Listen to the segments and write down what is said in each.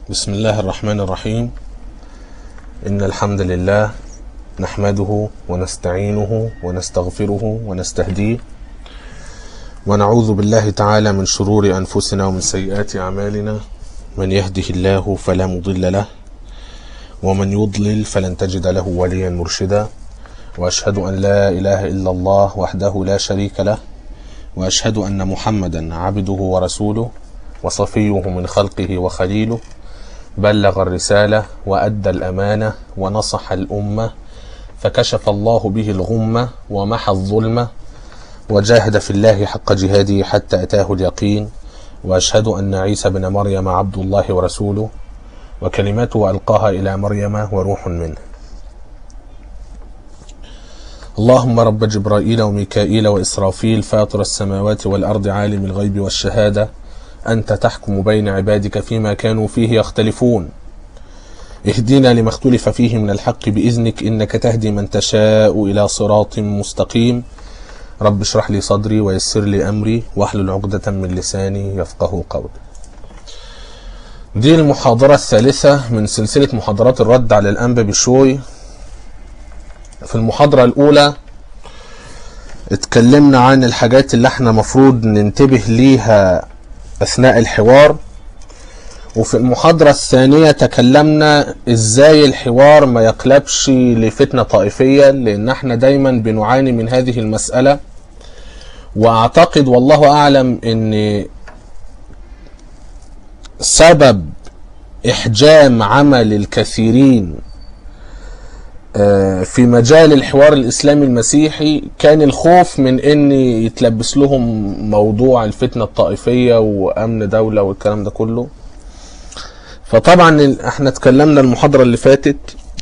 بسم الله الرحمن الرحيم إن الحمد لله نحمده ونستعينه ونستغفره ونستهديه ونعوذ بالله تعالى من شرور أنفسنا ومن سيئات أعمالنا من يهده الله فلا مضل له ومن يضلل فلن تجد له وليا مرشدا وأشهد أن لا إله إلا الله وحده لا شريك له وأشهد أن محمدا عبده ورسوله وصفيه من خلقه وخليله بلغ الرسالة وأدى الأمانة ونصح الأمة فكشف الله به الغمة ومحى الظلمة وجاهد في الله حق جهاده حتى أتاه اليقين وأشهد أن عيسى بن مريم عبد الله ورسوله وكلمته ألقاها إلى مريم وروح منه اللهم رب جبرائيل وميكائيل وإسرافيل فاطر السماوات والأرض عالم الغيب والشهادة أنت تحكم بين عبادك فيما كانوا فيه يختلفون اهدنا لما اختلف فيه من الحق بإذنك إنك تهدي من تشاء إلى صراط مستقيم رب اشرح لي صدري ويسر لي أمري واحلل عقدة من لساني يفقه قولي دي المحاضرة الثالثة من سلسلة محاضرات الرد على الأنبا بشوي في المحاضرة الأولى اتكلمنا عن الحاجات اللي احنا مفروض ننتبه ليها أثناء الحوار وفي المحاضرة الثانية تكلمنا ازاي الحوار ما يقلبش لفتنة طائفية لان احنا دايما بنعاني من هذه المسألة واعتقد والله اعلم ان سبب احجام عمل الكثيرين في مجال الحوار الاسلامي المسيحي كان الخوف من ان يتلبس لهم موضوع الفتنة الطائفية وامن دولة والكلام ده كله فطبعا احنا اتكلمنا المحاضرة اللي فاتت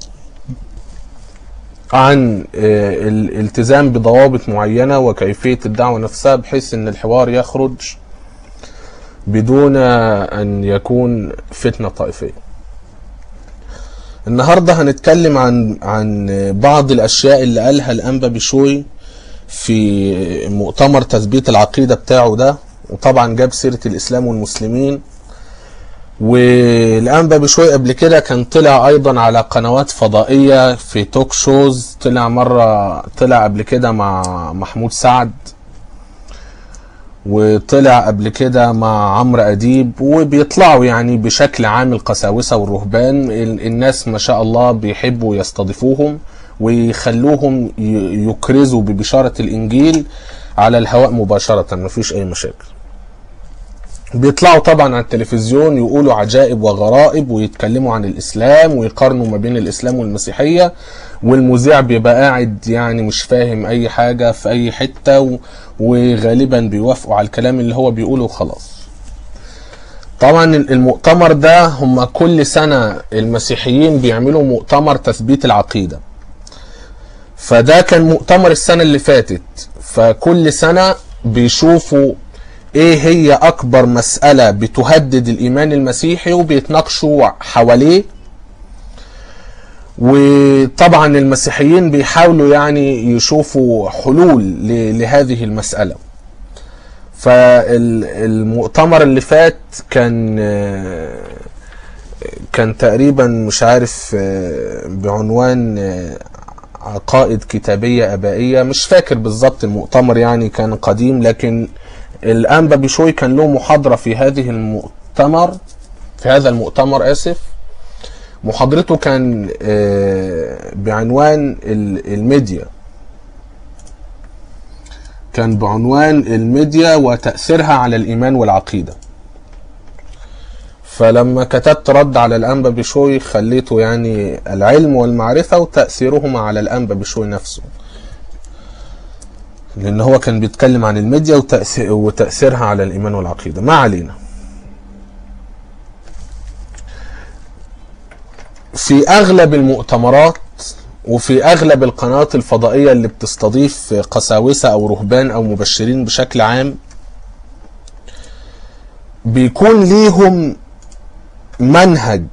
عن الالتزام بضوابط معينة وكيفية الدعوة نفسها بحيث ان الحوار يخرج بدون ان يكون فتنة طائفية النهاردة هنتكلم عن عن بعض الاشياء اللي قالها الانبا بشوي في مؤتمر تثبيت العقيدة بتاعه ده وطبعا جاب سيرة الاسلام والمسلمين والانبا بشوي قبل كده كان طلع ايضا على قنوات فضائية في توك شوز طلع مرة طلع قبل كده مع محمود سعد وطلع قبل كده مع عمرو اديب وبيطلعوا يعني بشكل عام القساوسه والرهبان الناس ما شاء الله بيحبوا يستضيفوهم ويخلوهم يكرزوا ببشاره الانجيل على الهواء مباشره مفيش اي مشاكل بيطلعوا طبعا على التلفزيون يقولوا عجائب وغرائب ويتكلموا عن الاسلام ويقارنوا ما بين الاسلام والمسيحيه والمذيع بيبقى قاعد يعني مش فاهم اي حاجه في اي حته وغالبا بيوافقوا على الكلام اللي هو بيقوله وخلاص طبعا المؤتمر ده هم كل سنه المسيحيين بيعملوا مؤتمر تثبيت العقيده فده كان مؤتمر السنه اللي فاتت فكل سنه بيشوفوا ايه هي اكبر مسألة بتهدد الايمان المسيحي وبيتناقشوا حواليه وطبعا المسيحيين بيحاولوا يعني يشوفوا حلول لهذه المسألة فالمؤتمر اللي فات كان كان تقريبا مش عارف بعنوان عقائد كتابية أبائية مش فاكر بالظبط المؤتمر يعني كان قديم لكن الانبا بشوي كان له محاضره في هذه المؤتمر في هذا المؤتمر اسف محاضرته كان بعنوان الميديا كان بعنوان الميديا وتأثيرها على الإيمان والعقيدة فلما كتبت رد على الأنبا بشوي خليته يعني العلم والمعرفة وتأثيرهما على الأنبا بشوي نفسه لان هو كان بيتكلم عن الميديا وتأثير وتأثيرها على الإيمان والعقيدة ما علينا في أغلب المؤتمرات وفي أغلب القنوات الفضائية اللي بتستضيف قساوسة أو رهبان أو مبشرين بشكل عام بيكون ليهم منهج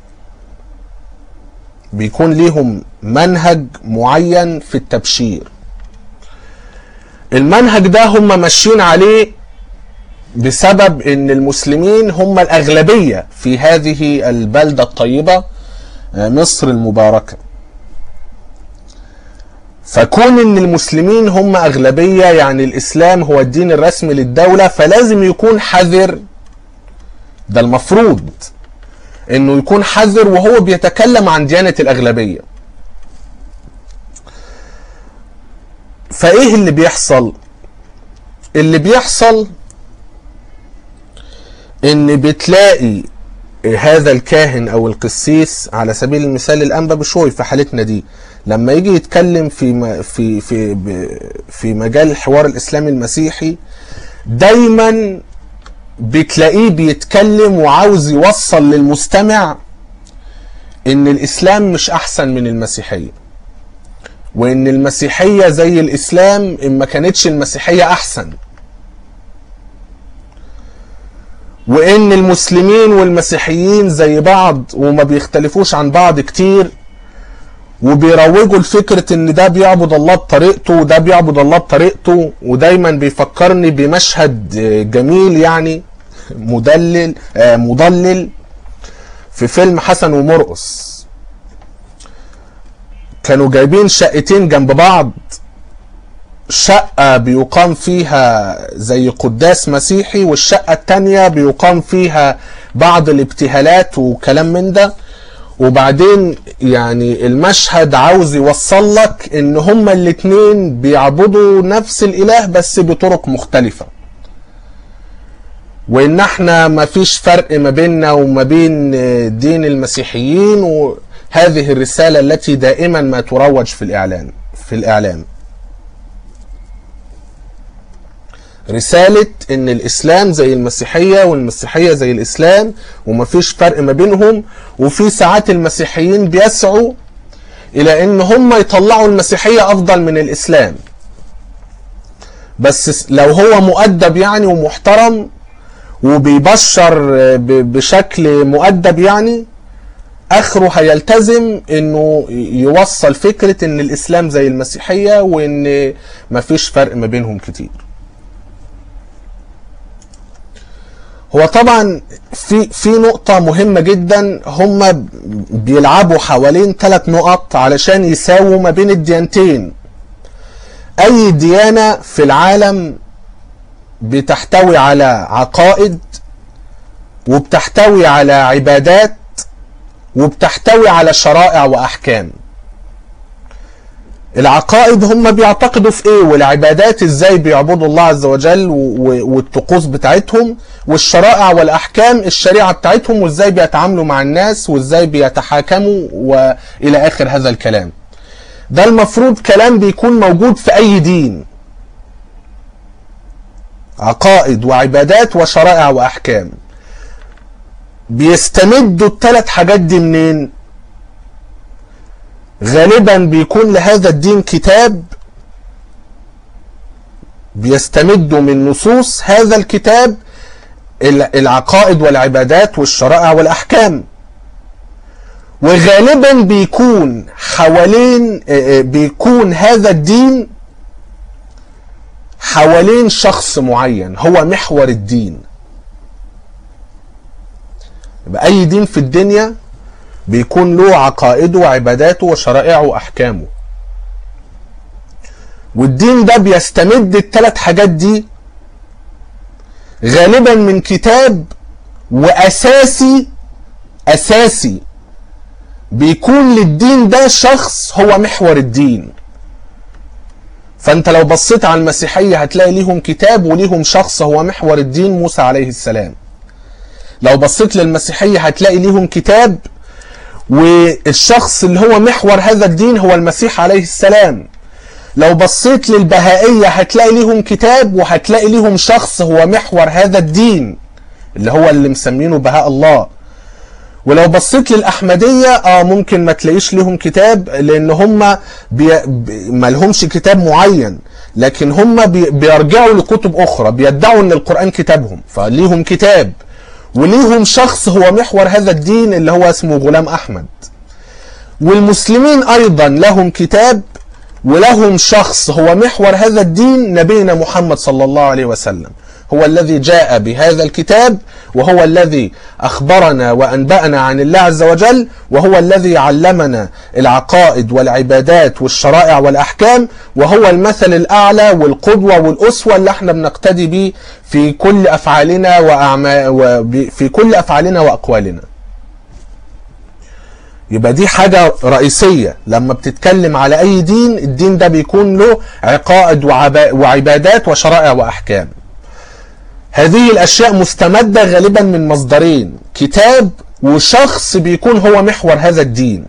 بيكون ليهم منهج معين في التبشير المنهج ده هم ماشيين عليه بسبب ان المسلمين هم الاغلبيه في هذه البلده الطيبه مصر المباركه فكون ان المسلمين هم اغلبيه يعني الاسلام هو الدين الرسمي للدوله فلازم يكون حذر ده المفروض انه يكون حذر وهو بيتكلم عن ديانه الاغلبيه فايه اللي بيحصل اللي بيحصل ان بتلاقي هذا الكاهن او القسيس على سبيل المثال الانبا بشوي في حالتنا دي لما يجي يتكلم في في في في مجال الحوار الاسلامي المسيحي دايما بتلاقيه بيتكلم وعاوز يوصل للمستمع ان الاسلام مش احسن من المسيحيه وان المسيحيه زي الاسلام ان ما كانتش المسيحيه احسن وان المسلمين والمسيحيين زي بعض وما بيختلفوش عن بعض كتير وبيروجوا لفكرة ان ده بيعبد الله بطريقته وده بيعبد الله بطريقته ودايما بيفكرني بمشهد جميل يعني مدلل آه مضلل في فيلم حسن ومرقص كانوا جايبين شقتين جنب بعض شقة بيقام فيها زي قداس مسيحي والشقة التانية بيقام فيها بعض الابتهالات وكلام من ده وبعدين يعني المشهد عاوز يوصل لك ان هما الاتنين بيعبدوا نفس الاله بس بطرق مختلفة وان احنا ما فيش فرق ما بيننا وما بين دين المسيحيين وهذه الرسالة التي دائما ما تروج في الاعلان في الاعلام رسالة ان الاسلام زي المسيحية والمسيحية زي الاسلام ومفيش فرق ما بينهم وفي ساعات المسيحيين بيسعوا الى ان هم يطلعوا المسيحية افضل من الاسلام بس لو هو مؤدب يعني ومحترم وبيبشر بشكل مؤدب يعني اخره هيلتزم انه يوصل فكرة ان الاسلام زي المسيحية وان مفيش فرق ما بينهم كتير هو طبعا في في نقطة مهمة جدا هم بيلعبوا حوالين ثلاث نقط علشان يساووا ما بين الديانتين. أي ديانة في العالم بتحتوي على عقائد وبتحتوي على عبادات وبتحتوي على شرائع وأحكام. العقائد هم بيعتقدوا في ايه والعبادات ازاي بيعبدوا الله عز وجل والطقوس بتاعتهم والشرائع والاحكام الشريعه بتاعتهم وازاي بيتعاملوا مع الناس وازاي بيتحاكموا والى اخر هذا الكلام ده المفروض كلام بيكون موجود في اي دين عقائد وعبادات وشرائع واحكام بيستمدوا الثلاث حاجات دي منين غالبا بيكون لهذا الدين كتاب بيستمدوا من نصوص هذا الكتاب العقائد والعبادات والشرائع والاحكام وغالبا بيكون حوالين بيكون هذا الدين حوالين شخص معين هو محور الدين يبقى اي دين في الدنيا بيكون له عقائده وعباداته وشرائعه واحكامه والدين ده بيستمد الثلاث حاجات دي غالبا من كتاب واساسي اساسي بيكون للدين ده شخص هو محور الدين فانت لو بصيت على المسيحية هتلاقي ليهم كتاب وليهم شخص هو محور الدين موسى عليه السلام لو بصيت للمسيحية هتلاقي ليهم كتاب والشخص اللي هو محور هذا الدين هو المسيح عليه السلام لو بصيت للبهائية هتلاقي ليهم كتاب وهتلاقي ليهم شخص هو محور هذا الدين اللي هو اللي مسمينه بهاء الله ولو بصيت للأحمدية اه ممكن ما تلاقيش ليهم كتاب لأن هم بي... ما لهمش كتاب معين لكن هم بي... بيرجعوا لكتب أخرى بيدعوا أن القرآن كتابهم فليهم كتاب وليهم شخص هو محور هذا الدين اللي هو اسمه غلام أحمد والمسلمين أيضا لهم كتاب ولهم شخص هو محور هذا الدين نبينا محمد صلى الله عليه وسلم هو الذي جاء بهذا الكتاب وهو الذي أخبرنا وأنبأنا عن الله عز وجل وهو الذي علمنا العقائد والعبادات والشرائع والأحكام وهو المثل الأعلى والقدوة والأسوة اللي احنا بنقتدي به في كل أفعالنا وأعمال في كل أفعالنا وأقوالنا يبقى دي حاجة رئيسية لما بتتكلم على أي دين الدين ده بيكون له عقائد وعبادات وشرائع وأحكام هذه الأشياء مستمدة غالبا من مصدرين كتاب وشخص بيكون هو محور هذا الدين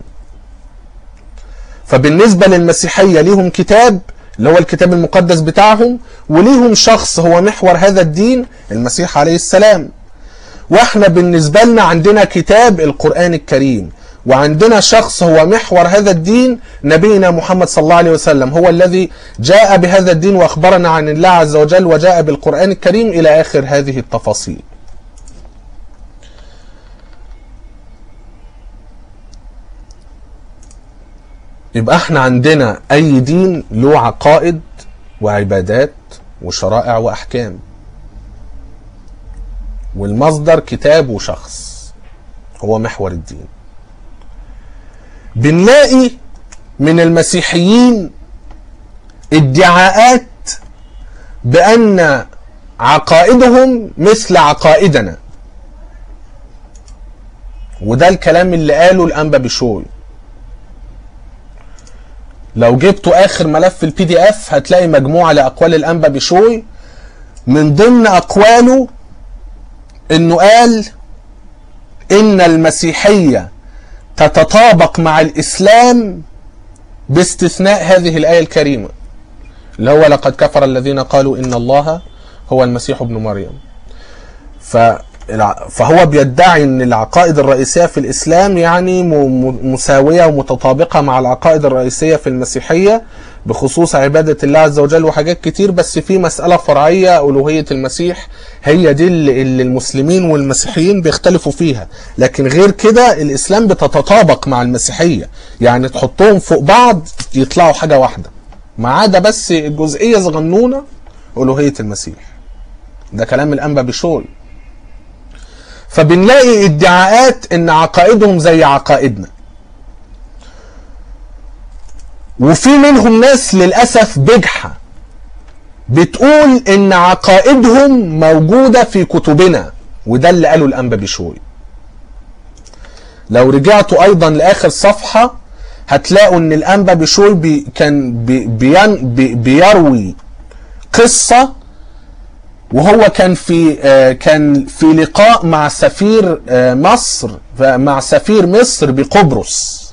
فبالنسبة للمسيحية ليهم كتاب اللي هو الكتاب المقدس بتاعهم وليهم شخص هو محور هذا الدين المسيح عليه السلام واحنا بالنسبة لنا عندنا كتاب القرآن الكريم وعندنا شخص هو محور هذا الدين نبينا محمد صلى الله عليه وسلم هو الذي جاء بهذا الدين واخبرنا عن الله عز وجل وجاء بالقرآن الكريم الى اخر هذه التفاصيل. يبقى احنا عندنا اي دين له عقائد وعبادات وشرائع واحكام. والمصدر كتاب وشخص هو محور الدين. بنلاقي من المسيحيين ادعاءات بأن عقائدهم مثل عقائدنا وده الكلام اللي قاله الأنبا بشوي لو جبتوا آخر ملف البي دي اف هتلاقي مجموعة لأقوال الأنبا بشوي من ضمن أقواله إنه قال إن المسيحية تتطابق مع الإسلام باستثناء هذه الآية الكريمة اللي هو لقد كفر الذين قالوا إن الله هو المسيح ابن مريم فهو بيدعي ان العقائد الرئيسيه في الاسلام يعني مساويه ومتطابقه مع العقائد الرئيسيه في المسيحيه بخصوص عباده الله عز وجل وحاجات كتير بس في مساله فرعيه الوهيه المسيح هي دي اللي المسلمين والمسيحيين بيختلفوا فيها لكن غير كده الاسلام بتتطابق مع المسيحيه يعني تحطهم فوق بعض يطلعوا حاجه واحده ما عدا بس جزئيه صغنونه الوهيه المسيح ده كلام الانبا بشول فبنلاقي ادعاءات ان عقائدهم زي عقائدنا وفي منهم ناس للاسف بجحه بتقول ان عقائدهم موجوده في كتبنا وده اللي قاله الانبا بشوي لو رجعتوا ايضا لاخر صفحه هتلاقوا ان الانبا بشوي بي كان بي بيان بي بيروي قصه وهو كان في كان في لقاء مع سفير مصر مع سفير مصر بقبرص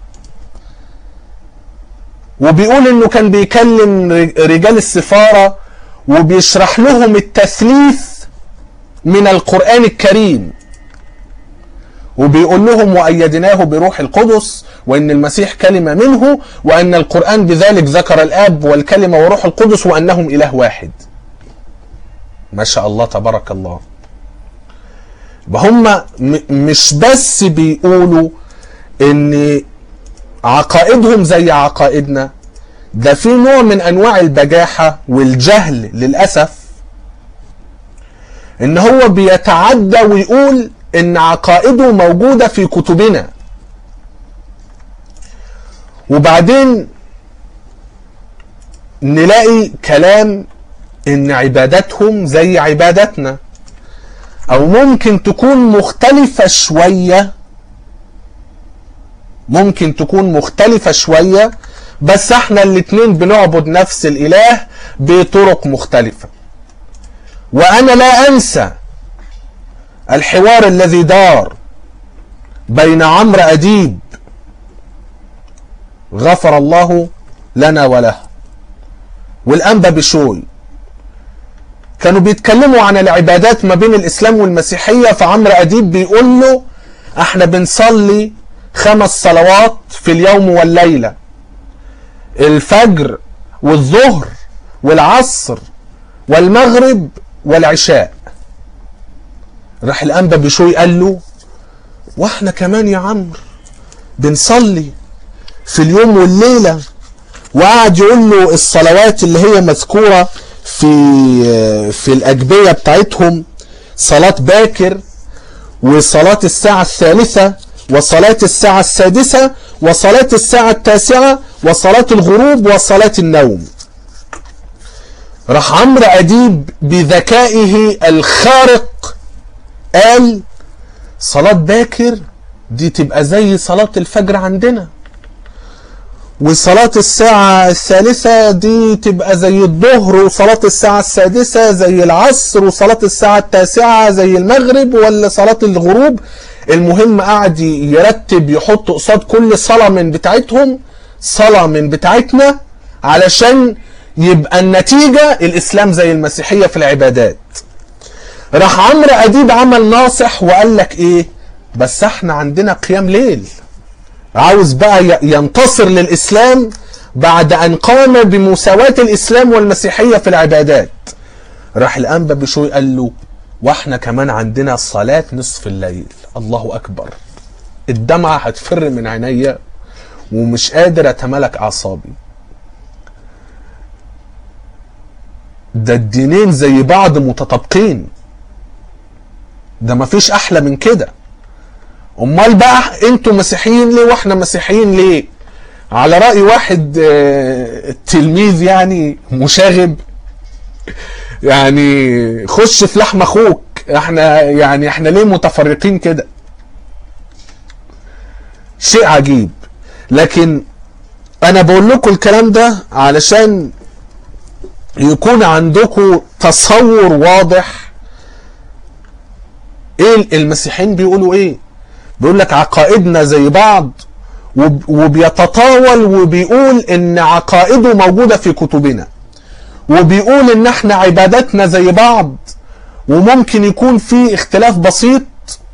وبيقول انه كان بيكلم رجال السفارة وبيشرح لهم التثليث من القرآن الكريم وبيقول لهم وأيدناه بروح القدس وأن المسيح كلمة منه وأن القرآن بذلك ذكر الآب والكلمة وروح القدس وأنهم إله واحد ما شاء الله تبارك الله هم مش بس بيقولوا ان عقائدهم زي عقائدنا ده في نوع من انواع البجاحة والجهل للأسف ان هو بيتعدى ويقول ان عقائده موجودة في كتبنا وبعدين نلاقي كلام ان عباداتهم زي عبادتنا او ممكن تكون مختلفة شوية ممكن تكون مختلفة شوية بس احنا الاتنين بنعبد نفس الاله بطرق مختلفة وانا لا انسى الحوار الذي دار بين عمرو اديب غفر الله لنا وله والانبا بشوي كانوا بيتكلموا عن العبادات ما بين الاسلام والمسيحيه فعمرو اديب بيقول له احنا بنصلي خمس صلوات في اليوم والليله الفجر والظهر والعصر والمغرب والعشاء راح الانبا بشوي قال له واحنا كمان يا عمرو بنصلي في اليوم والليله وقعد يقول له الصلوات اللي هي مذكوره في في الأجبية بتاعتهم صلاة باكر وصلاة الساعة الثالثة وصلاة الساعة السادسة وصلاة الساعة التاسعة وصلاة الغروب وصلاة النوم راح عمرو أديب بذكائه الخارق قال صلاة باكر دي تبقى زي صلاة الفجر عندنا وصلاة الساعة الثالثة دي تبقى زي الظهر وصلاة الساعة السادسة زي العصر وصلاة الساعة التاسعة زي المغرب ولا صلاة الغروب المهم قعد يرتب يحط قصاد كل صلاة من بتاعتهم صلاة من بتاعتنا علشان يبقى النتيجة الإسلام زي المسيحية في العبادات راح عمرو أديب عمل ناصح وقال لك إيه بس احنا عندنا قيام ليل عاوز بقى ينتصر للإسلام بعد أن قام بمساواة الإسلام والمسيحية في العبادات راح الأنبا بشوي قال له واحنا كمان عندنا صلاة نصف الليل الله أكبر الدمعة هتفر من عينيا ومش قادر أتملك أعصابي ده الدينين زي بعض متطابقين ده مفيش أحلى من كده امال بقى انتوا مسيحيين ليه واحنا مسيحيين ليه على راي واحد تلميذ يعني مشاغب يعني خش في لحم اخوك احنا يعني احنا ليه متفرقين كده شيء عجيب لكن انا بقول لكم الكلام ده علشان يكون عندكم تصور واضح ايه المسيحيين بيقولوا ايه بيقول لك عقائدنا زي بعض وبيتطاول وبيقول ان عقائده موجوده في كتبنا وبيقول ان احنا عباداتنا زي بعض وممكن يكون في اختلاف بسيط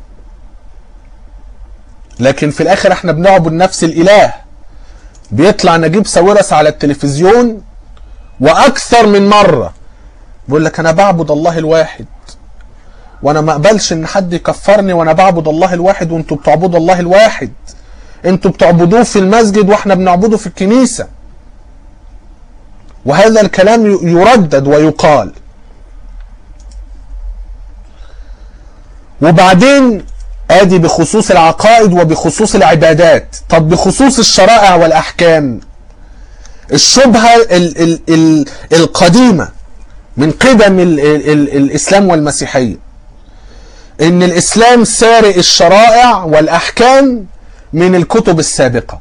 لكن في الاخر احنا بنعبد نفس الاله بيطلع نجيب ساويرس على التلفزيون واكثر من مره بيقول لك انا بعبد الله الواحد وانا ما اقبلش ان حد يكفرني وانا بعبد الله الواحد وانتوا بتعبدوا الله الواحد انتوا بتعبدوه في المسجد واحنا بنعبده في الكنيسة وهذا الكلام يردد ويقال وبعدين ادي بخصوص العقائد وبخصوص العبادات طب بخصوص الشرائع والاحكام الشبهة ال ال ال القديمة من قدم ال ال ال الاسلام والمسيحيه ان الاسلام سارق الشرائع والاحكام من الكتب السابقه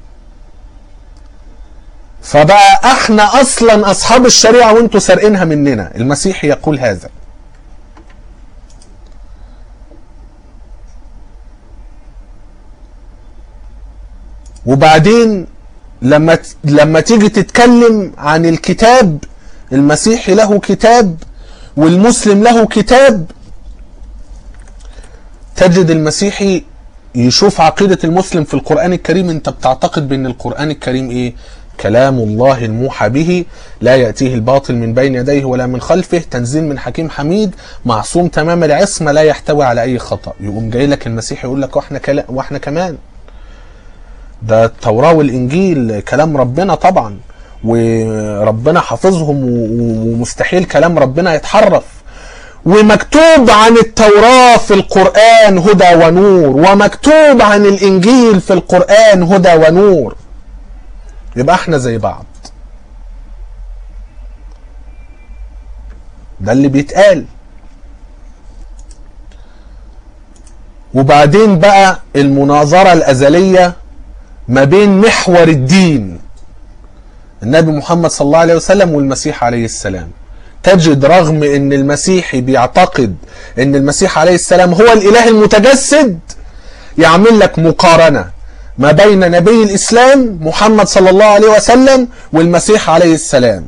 فبقى احنا اصلا اصحاب الشريعه وانتوا سارقينها مننا المسيح يقول هذا وبعدين لما لما تيجي تتكلم عن الكتاب المسيحي له كتاب والمسلم له كتاب تجد المسيحي يشوف عقيدة المسلم في القرآن الكريم انت بتعتقد بان القرآن الكريم ايه كلام الله الموحى به لا يأتيه الباطل من بين يديه ولا من خلفه تنزيل من حكيم حميد معصوم تمام العصمة لا يحتوي على أي خطأ يقوم جاي لك المسيح يقول لك واحنا, كلا واحنا كمان ده التوراة والإنجيل كلام ربنا طبعا وربنا حافظهم ومستحيل كلام ربنا يتحرف ومكتوب عن التوراة في القرآن هدى ونور ومكتوب عن الإنجيل في القرآن هدى ونور يبقى احنا زي بعض ده اللي بيتقال وبعدين بقى المناظرة الأزلية ما بين محور الدين النبي محمد صلى الله عليه وسلم والمسيح عليه السلام تجد رغم ان المسيحي بيعتقد ان المسيح عليه السلام هو الاله المتجسد يعمل لك مقارنة ما بين نبي الاسلام محمد صلى الله عليه وسلم والمسيح عليه السلام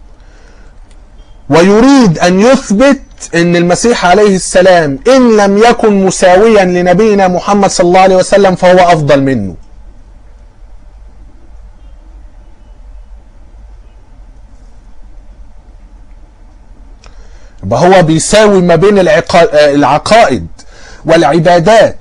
ويريد ان يثبت ان المسيح عليه السلام ان لم يكن مساويا لنبينا محمد صلى الله عليه وسلم فهو افضل منه يبقى هو بيساوي ما بين العقائد والعبادات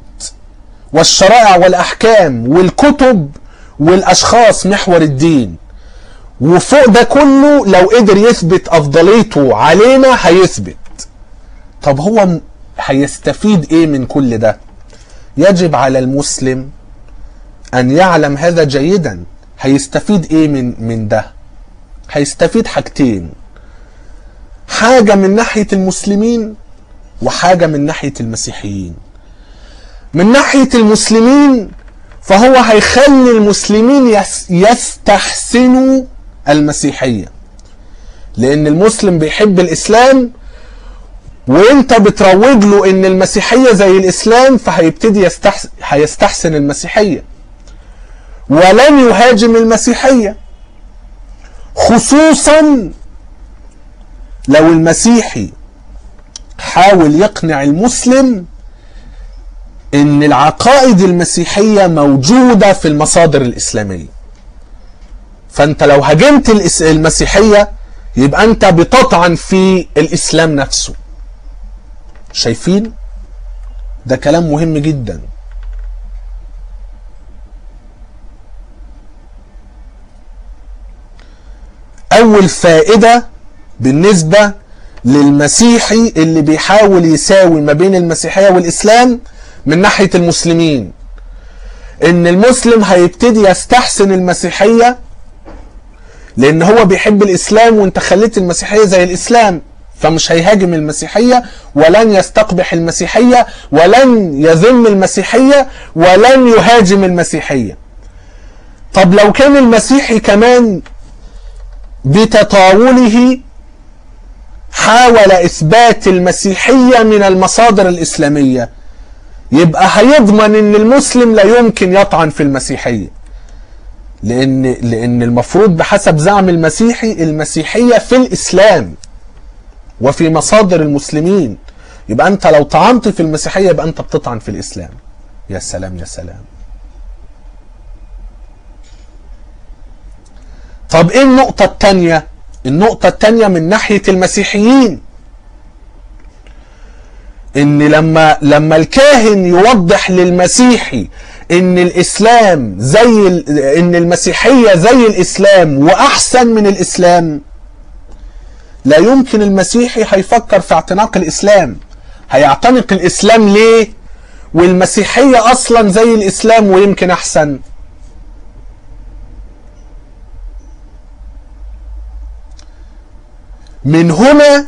والشرائع والأحكام والكتب والأشخاص محور الدين وفوق ده كله لو قدر يثبت افضليته علينا هيثبت طب هو م- هيستفيد ايه من كل ده يجب على المسلم ان يعلم هذا جيدا هيستفيد ايه من من ده هيستفيد حاجتين حاجة من ناحية المسلمين وحاجة من ناحية المسيحيين من ناحية المسلمين فهو هيخلي المسلمين يس يستحسنوا المسيحية لأن المسلم بيحب الإسلام وانت بتروج له ان المسيحية زي الإسلام فهيبتدي يستحسن, هيستحسن المسيحية ولن يهاجم المسيحية خصوصا لو المسيحي حاول يقنع المسلم ان العقائد المسيحية موجودة في المصادر الاسلامية فانت لو هاجمت الإس- المسيحية يبقى انت بتطعن في الاسلام نفسه شايفين ده كلام مهم جدا اول فائدة بالنسبة للمسيحي اللي بيحاول يساوي ما بين المسيحية والاسلام من ناحية المسلمين ان المسلم هيبتدي يستحسن المسيحية لان هو بيحب الاسلام وانت خليت المسيحية زي الاسلام فمش هيهاجم المسيحية ولن يستقبح المسيحية ولن يذم المسيحية ولن يهاجم المسيحية طب لو كان المسيحي كمان بتطاوله حاول اثبات المسيحية من المصادر الاسلامية يبقى هيضمن ان المسلم لا يمكن يطعن في المسيحية لان لان المفروض بحسب زعم المسيحي المسيحية في الاسلام وفي مصادر المسلمين يبقى انت لو طعنت في المسيحية يبقى انت بتطعن في الاسلام يا سلام يا سلام طب ايه النقطة التانية النقطة التانية من ناحية المسيحيين ان لما لما الكاهن يوضح للمسيحي ان الاسلام زي ال- ان المسيحية زي الاسلام واحسن من الاسلام لا يمكن المسيحي هيفكر في اعتناق الاسلام هيعتنق الاسلام ليه والمسيحية اصلا زي الاسلام ويمكن احسن من هنا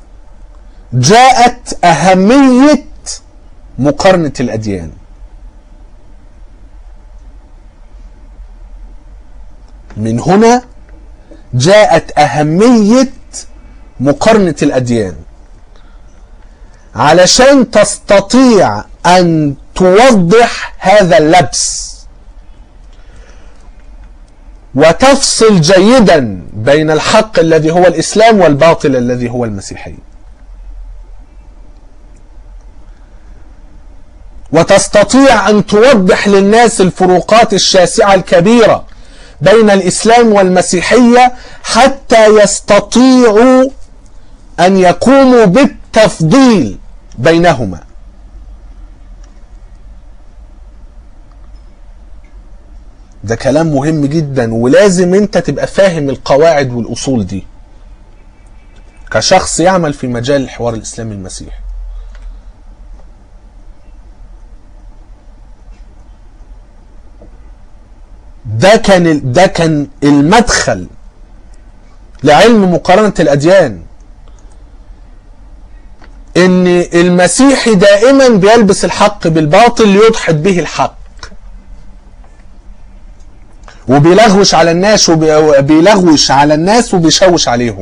جاءت أهمية مقارنة الأديان من هنا جاءت أهمية مقارنة الأديان علشان تستطيع أن توضح هذا اللبس وتفصل جيدا بين الحق الذي هو الإسلام والباطل الذي هو المسيحية وتستطيع أن توضح للناس الفروقات الشاسعة الكبيرة بين الإسلام والمسيحية حتى يستطيعوا أن يقوموا بالتفضيل بينهما ده كلام مهم جدا ولازم انت تبقى فاهم القواعد والأصول دي كشخص يعمل في مجال الحوار الإسلامي المسيحي ده كان ال- ده كان المدخل لعلم مقارنة الأديان إن المسيحي دائما بيلبس الحق بالباطل ليدحض به الحق وبيلغوش على الناس وبيلغوش على الناس وبيشوش عليهم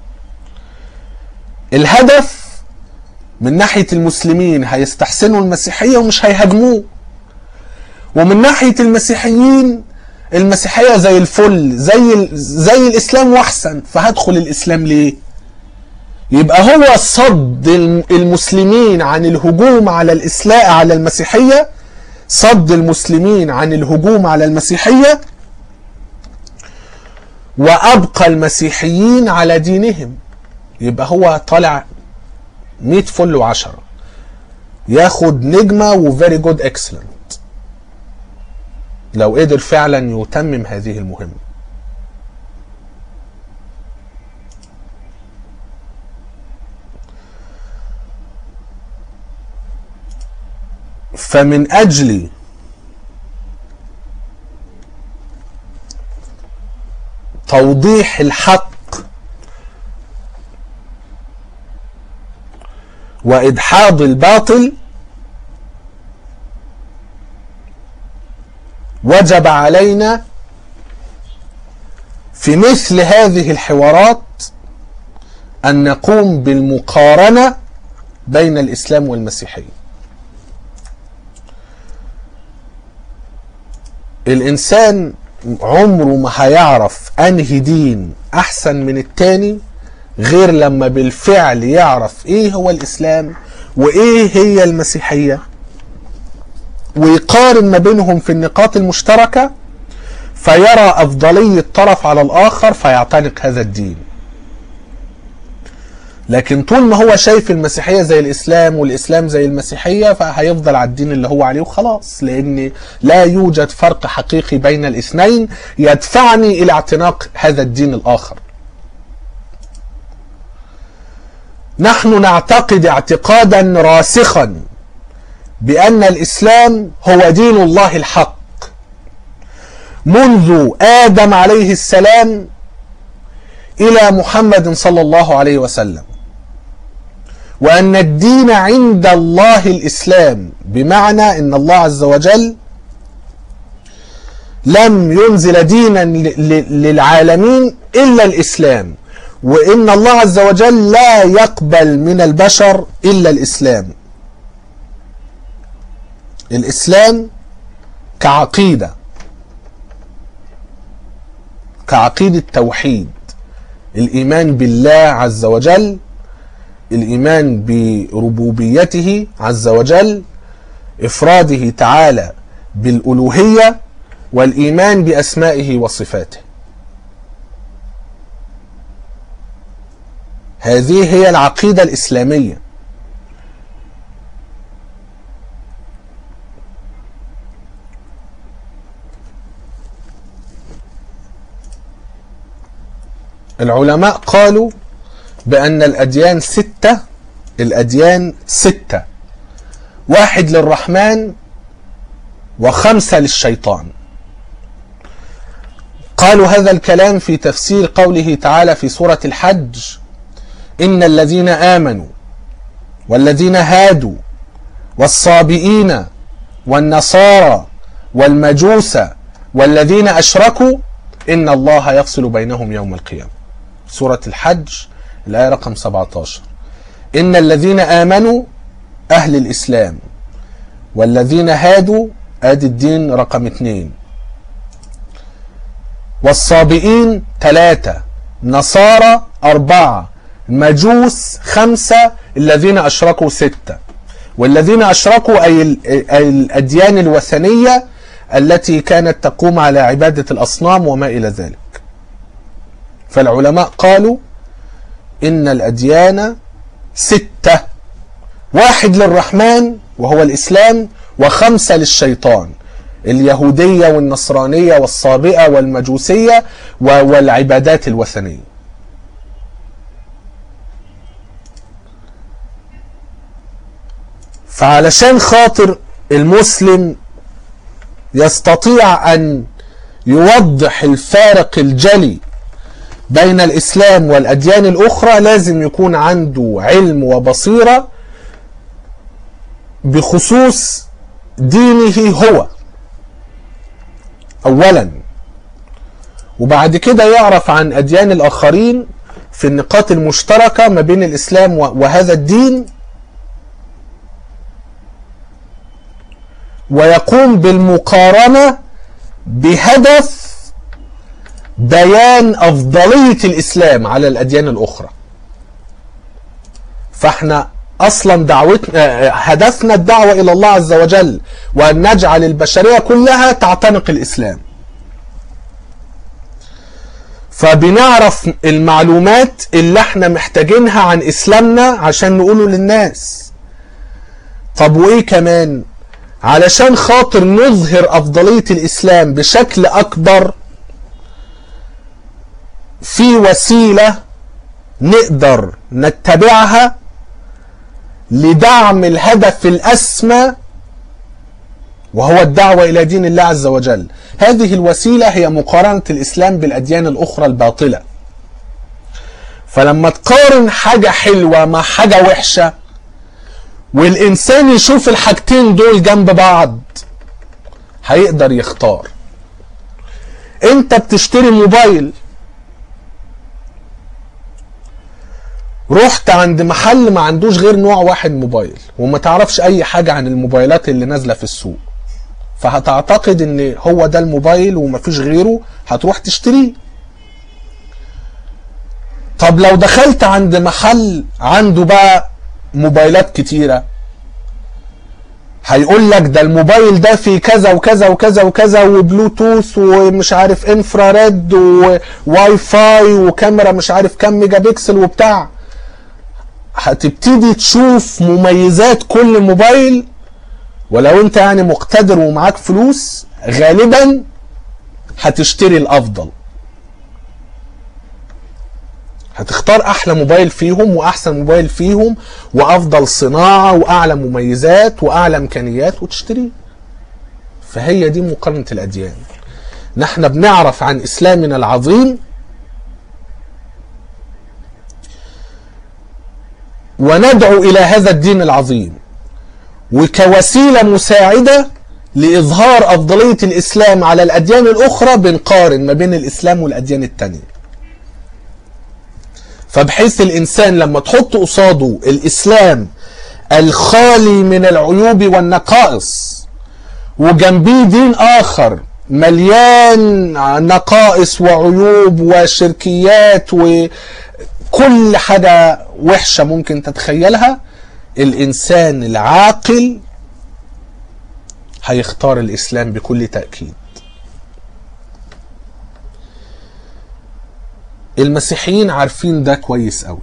الهدف من ناحية المسلمين هيستحسنوا المسيحية ومش هيهاجموه ومن ناحية المسيحيين المسيحية زي الفل زي ال- زي الإسلام وأحسن فهدخل الإسلام ليه؟ يبقى هو صد الم- المسلمين عن الهجوم على الإسلام على المسيحية صد المسلمين عن الهجوم على المسيحية وأبقى المسيحيين على دينهم يبقى هو طالع 100 فل وعشرة ياخد نجمة وفيري جود اكسلنت لو قدر فعلا يتمم هذه المهمة فمن أجل توضيح الحق وإدحاض الباطل وجب علينا في مثل هذه الحوارات أن نقوم بالمقارنة بين الإسلام والمسيحية الإنسان عمره ما هيعرف أنهي دين أحسن من التاني غير لما بالفعل يعرف إيه هو الإسلام وإيه هي المسيحية ويقارن ما بينهم في النقاط المشتركة فيرى أفضلية طرف على الآخر فيعتنق هذا الدين لكن طول ما هو شايف المسيحية زي الإسلام والإسلام زي المسيحية فهيفضل على الدين اللي هو عليه وخلاص لأن لا يوجد فرق حقيقي بين الاثنين يدفعني إلى اعتناق هذا الدين الآخر نحن نعتقد اعتقادا راسخا بأن الإسلام هو دين الله الحق منذ آدم عليه السلام إلى محمد صلى الله عليه وسلم وأن الدين عند الله الإسلام بمعنى أن الله عز وجل لم ينزل دينا للعالمين إلا الإسلام وإن الله عز وجل لا يقبل من البشر إلا الإسلام الإسلام كعقيدة كعقيدة توحيد الإيمان بالله عز وجل الإيمان بربوبيته عز وجل إفراده تعالى بالألوهية والإيمان بأسمائه وصفاته هذه هي العقيدة الإسلامية العلماء قالوا بأن الأديان ستة الأديان ستة واحد للرحمن وخمسة للشيطان قالوا هذا الكلام في تفسير قوله تعالى في سورة الحج إن الذين آمنوا والذين هادوا والصابئين والنصارى والمجوس والذين أشركوا إن الله يفصل بينهم يوم القيامة سورة الحج الآية رقم 17 إن الذين آمنوا أهل الإسلام والذين هادوا آدي الدين رقم اثنين والصابئين ثلاثة نصارى أربعة مجوس خمسة الذين أشركوا ستة والذين أشركوا أي الأديان الوثنية التي كانت تقوم على عبادة الأصنام وما إلى ذلك فالعلماء قالوا إن الأديان ستة واحد للرحمن وهو الإسلام وخمسة للشيطان اليهودية والنصرانية والصابئة والمجوسية والعبادات الوثنية فعلشان خاطر المسلم يستطيع أن يوضح الفارق الجلي بين الإسلام والأديان الأخرى لازم يكون عنده علم وبصيرة بخصوص دينه هو أولا وبعد كده يعرف عن أديان الآخرين في النقاط المشتركة ما بين الإسلام وهذا الدين ويقوم بالمقارنة بهدف بيان أفضلية الإسلام على الأديان الأخرى فاحنا أصلا دعوتنا هدفنا الدعوة إلى الله عز وجل وأن نجعل البشرية كلها تعتنق الإسلام فبنعرف المعلومات اللي احنا محتاجينها عن إسلامنا عشان نقوله للناس طب وإيه كمان علشان خاطر نظهر أفضلية الإسلام بشكل أكبر في وسيلة نقدر نتبعها لدعم الهدف الأسمى وهو الدعوة إلى دين الله عز وجل هذه الوسيلة هي مقارنة الإسلام بالأديان الأخرى الباطلة فلما تقارن حاجة حلوة مع حاجة وحشة والإنسان يشوف الحاجتين دول جنب بعض هيقدر يختار انت بتشتري موبايل رحت عند محل ما عندوش غير نوع واحد موبايل وما تعرفش اي حاجة عن الموبايلات اللي نازلة في السوق فهتعتقد ان هو ده الموبايل ومفيش غيره هتروح تشتريه طب لو دخلت عند محل عنده بقى موبايلات كتيرة هيقول لك ده الموبايل ده فيه كذا وكذا وكذا وكذا وبلوتوث ومش عارف انفراريد وواي فاي وكاميرا مش عارف كام ميجا بكسل وبتاع هتبتدي تشوف مميزات كل موبايل ولو انت يعني مقتدر ومعاك فلوس غالبا هتشتري الافضل هتختار احلى موبايل فيهم واحسن موبايل فيهم وافضل صناعه واعلى مميزات واعلى امكانيات وتشتريه فهي دي مقارنه الاديان نحن بنعرف عن اسلامنا العظيم وندعو الى هذا الدين العظيم وكوسيله مساعده لاظهار افضليه الاسلام على الاديان الاخرى بنقارن ما بين الاسلام والاديان التانيه فبحيث الانسان لما تحط قصاده الاسلام الخالي من العيوب والنقائص وجنبيه دين اخر مليان نقائص وعيوب وشركيات وكل حاجة وحشة ممكن تتخيلها الإنسان العاقل هيختار الإسلام بكل تأكيد المسيحيين عارفين ده كويس قوي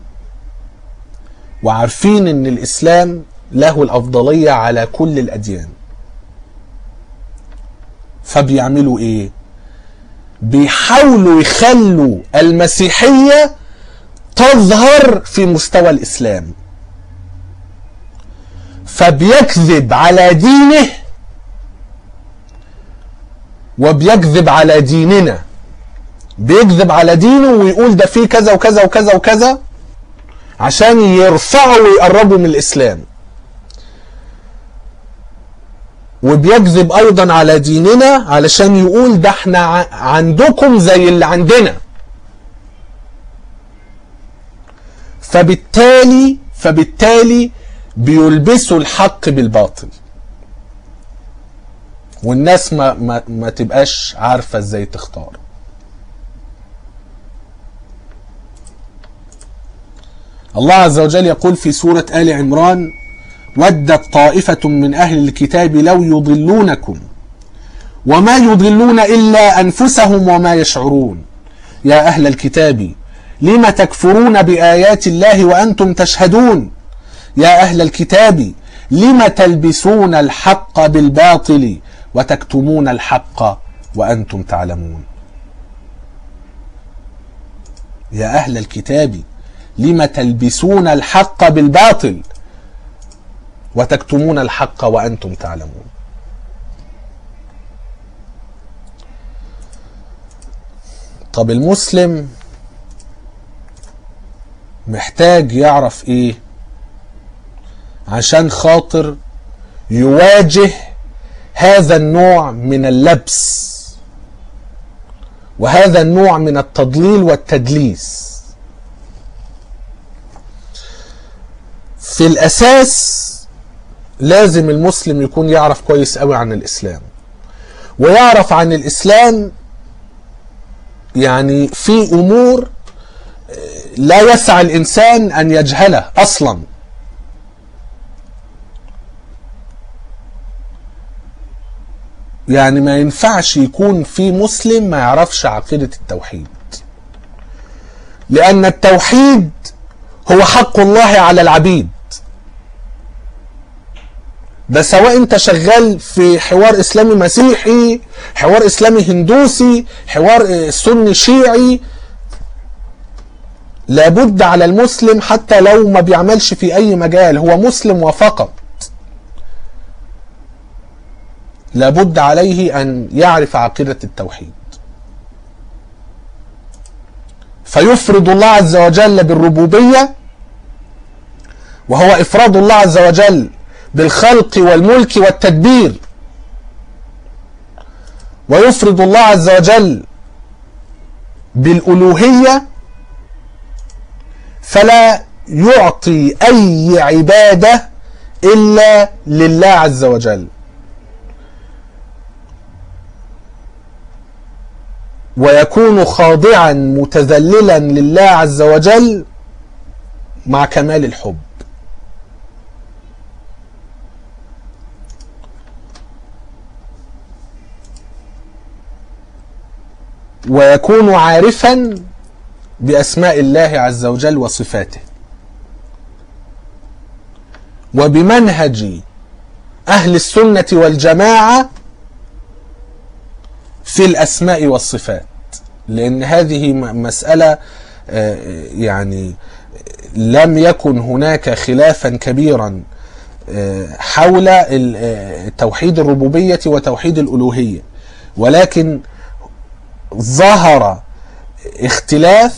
وعارفين ان الاسلام له الافضليه على كل الاديان فبيعملوا ايه بيحاولوا يخلوا المسيحيه تظهر في مستوى الاسلام فبيكذب على دينه وبيكذب على ديننا بيكذب على دينه ويقول ده فيه كذا وكذا وكذا وكذا عشان يرفعوا ويقربوا من الاسلام وبيكذب ايضا على ديننا علشان يقول ده احنا عندكم زي اللي عندنا فبالتالي فبالتالي بيلبسوا الحق بالباطل والناس ما ما, ما تبقاش عارفه ازاي تختار الله عز وجل يقول في سورة آل عمران ودت طائفة من أهل الكتاب لو يضلونكم وما يضلون إلا أنفسهم وما يشعرون يا أهل الكتاب لم تكفرون بآيات الله وأنتم تشهدون يا أهل الكتاب لم تلبسون الحق بالباطل وتكتمون الحق وأنتم تعلمون يا أهل الكتاب لم تلبسون الحق بالباطل وتكتمون الحق وانتم تعلمون طب المسلم محتاج يعرف ايه عشان خاطر يواجه هذا النوع من اللبس وهذا النوع من التضليل والتدليس في الاساس لازم المسلم يكون يعرف كويس قوي عن الاسلام ويعرف عن الاسلام يعني في امور لا يسع الانسان ان يجهله اصلا يعني ما ينفعش يكون في مسلم ما يعرفش عقيده التوحيد لان التوحيد هو حق الله على العبيد ده سواء انت شغال في حوار اسلامي مسيحي حوار اسلامي هندوسي حوار سني شيعي لابد على المسلم حتى لو ما بيعملش في اي مجال هو مسلم وفقط لابد عليه أن يعرف عقيدة التوحيد فيفرد الله عز وجل بالربوبية وهو إفراد الله عز وجل بالخلق والملك والتدبير ويفرد الله عز وجل بالألوهية فلا يعطي أي عبادة إلا لله عز وجل ويكون خاضعا متذللا لله عز وجل مع كمال الحب ويكون عارفا باسماء الله عز وجل وصفاته وبمنهج اهل السنه والجماعه في الاسماء والصفات لان هذه م- مساله آه، يعني لم يكن هناك خلافا كبيرا آه، حول ال- آه، توحيد الربوبيه وتوحيد الالوهيه ولكن ظهر اختلاف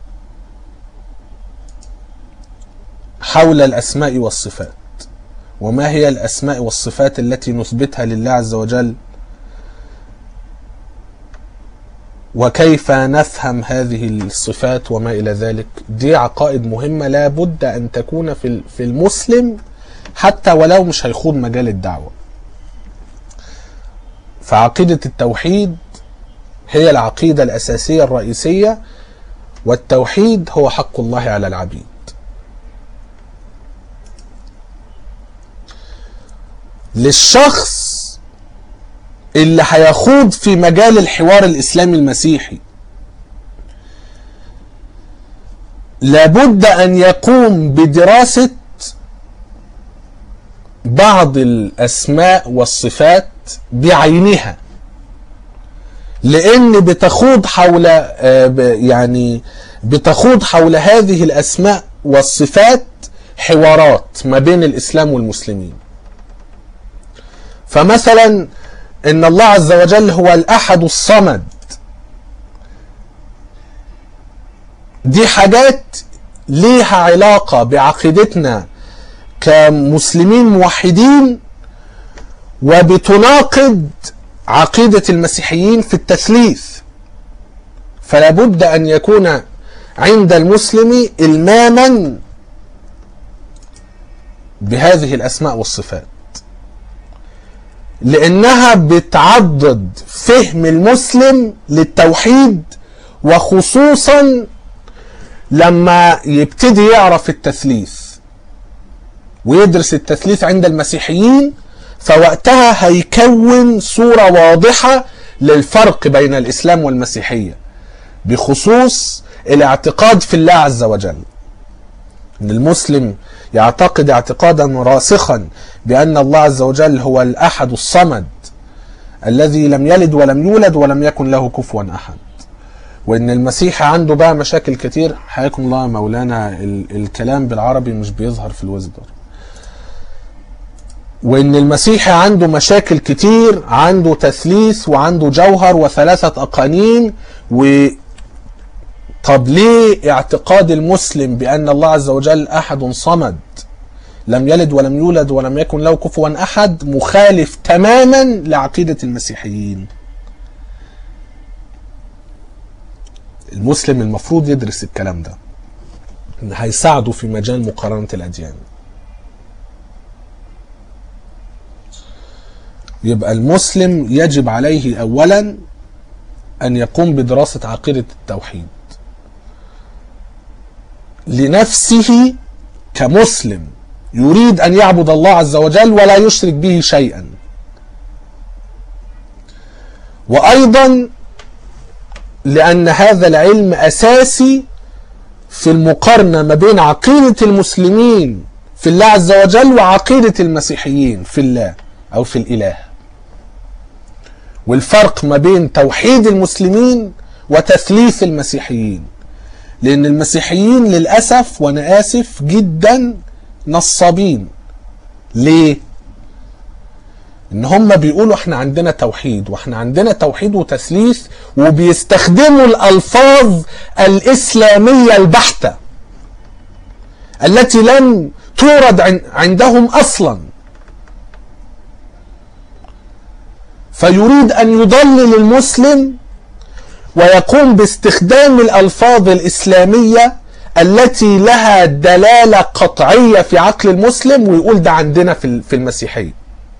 حول الاسماء والصفات وما هي الاسماء والصفات التي نثبتها لله عز وجل وكيف نفهم هذه الصفات وما الى ذلك دي عقائد مهمه لا بد ان تكون في ال- في المسلم حتى ولو مش هيخوض مجال الدعوه فعقيده التوحيد هي العقيده الاساسيه الرئيسيه والتوحيد هو حق الله على العبيد للشخص اللي هيخوض في مجال الحوار الاسلامي المسيحي لابد ان يقوم بدراسه بعض الاسماء والصفات بعينها لان بتخوض حول آه، ب- يعني بتخوض حول هذه الاسماء والصفات حوارات ما بين الاسلام والمسلمين فمثلا ان الله عز وجل هو الاحد الصمد دي حاجات ليها علاقة بعقيدتنا كمسلمين موحدين وبتناقض عقيدة المسيحيين في التثليث فلا بد أن يكون عند المسلم إلماما بهذه الأسماء والصفات لأنها بتعضد فهم المسلم للتوحيد وخصوصا لما يبتدي يعرف التثليث ويدرس التثليث عند المسيحيين فوقتها هيكون صورة واضحة للفرق بين الإسلام والمسيحية بخصوص الاعتقاد في الله عز وجل ان المسلم يعتقد اعتقادا راسخا بان الله عز وجل هو الاحد الصمد الذي لم يلد ولم يولد ولم يكن له كفوا احد وان المسيح عنده بقى مشاكل كتير حياكم الله مولانا ال- الكلام بالعربي مش بيظهر في الوزدر وان المسيح عنده مشاكل كتير عنده تثليث وعنده جوهر وثلاثة اقانيم و طب ليه اعتقاد المسلم بان الله عز وجل احد صمد لم يلد ولم يولد ولم يكن له كفوا احد مخالف تماما لعقيدة المسيحيين المسلم المفروض يدرس الكلام ده إن هيساعده في مجال مقارنة الأديان يبقى المسلم يجب عليه أولا أن يقوم بدراسة عقيدة التوحيد لنفسه كمسلم يريد أن يعبد الله عز وجل ولا يشرك به شيئا وأيضا لأن هذا العلم أساسي في المقارنة ما بين عقيدة المسلمين في الله عز وجل وعقيدة المسيحيين في الله أو في الإله والفرق ما بين توحيد المسلمين وتثليث المسيحيين لأن المسيحيين للأسف وأنا آسف جدا نصابين ليه؟ ان هم بيقولوا احنا عندنا توحيد واحنا عندنا توحيد وتثليث وبيستخدموا الالفاظ الاسلاميه البحته التي لم تورد عن- عندهم اصلا فيريد ان يضلل المسلم ويقوم باستخدام الالفاظ الاسلاميه التي لها دلاله قطعيه في عقل المسلم ويقول ده عندنا في ال- في المسيحيه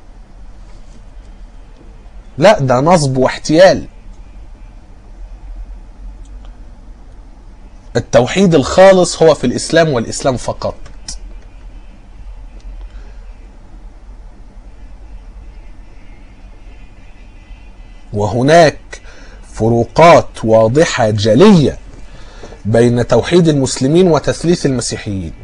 لا ده نصب واحتيال التوحيد الخالص هو في الاسلام والاسلام فقط وهناك فروقات واضحه جليه بين توحيد المسلمين وتثليث المسيحيين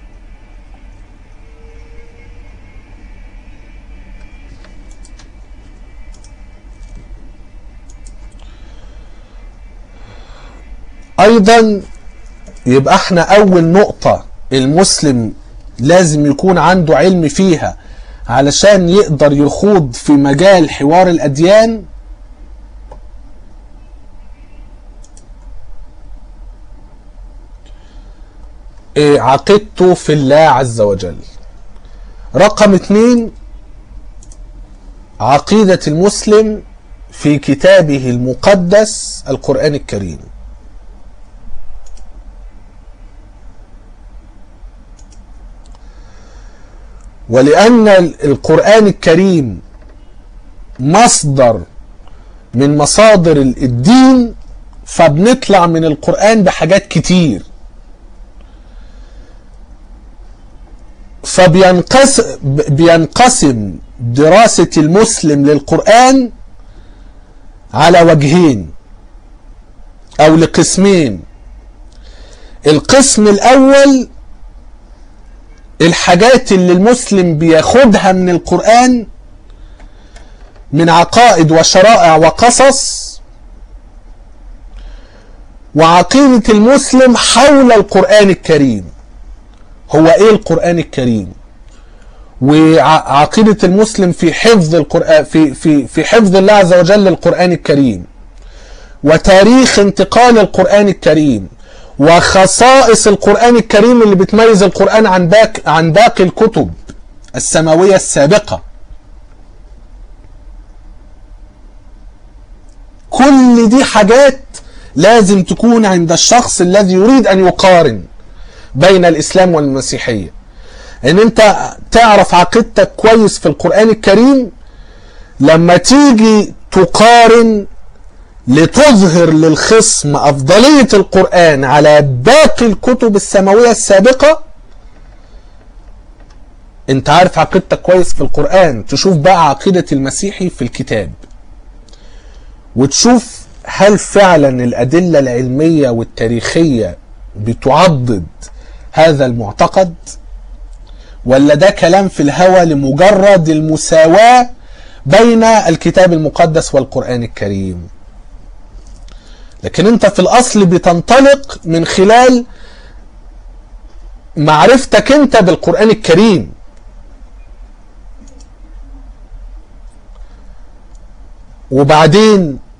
ايضا يبقى احنا اول نقطة المسلم لازم يكون عنده علم فيها علشان يقدر يخوض في مجال حوار الاديان إيه عقيدته في الله عز وجل رقم اتنين عقيدة المسلم في كتابه المقدس القرآن الكريم ولأن القرآن الكريم مصدر من مصادر الدين فبنطلع من القرآن بحاجات كتير فبينقسم بينقسم دراسة المسلم للقرآن على وجهين أو لقسمين القسم الأول الحاجات اللي المسلم بياخدها من القرآن من عقائد وشرائع وقصص وعقيدة المسلم حول القرآن الكريم هو ايه القرآن الكريم وعقيدة المسلم في حفظ القرآن في في في حفظ الله عز وجل للقرآن الكريم وتاريخ انتقال القرآن الكريم وخصائص القرآن الكريم اللي بتميز القرآن عن باقي عن باقي الكتب السماوية السابقة كل دي حاجات لازم تكون عند الشخص الذي يريد أن يقارن بين الإسلام والمسيحية ان انت تعرف عقيدتك كويس في القرآن الكريم لما تيجي تقارن لتظهر للخصم أفضلية القرآن على باقي الكتب السماوية السابقة انت عارف عقيدتك كويس في القرآن تشوف بقى عقيدة المسيحي في الكتاب وتشوف هل فعلا الأدلة العلمية والتاريخية بتعضد هذا المعتقد ولا ده كلام في الهوى لمجرد المساواة بين الكتاب المقدس والقرآن الكريم لكن انت في الاصل بتنطلق من خلال معرفتك انت بالقرآن الكريم وبعدين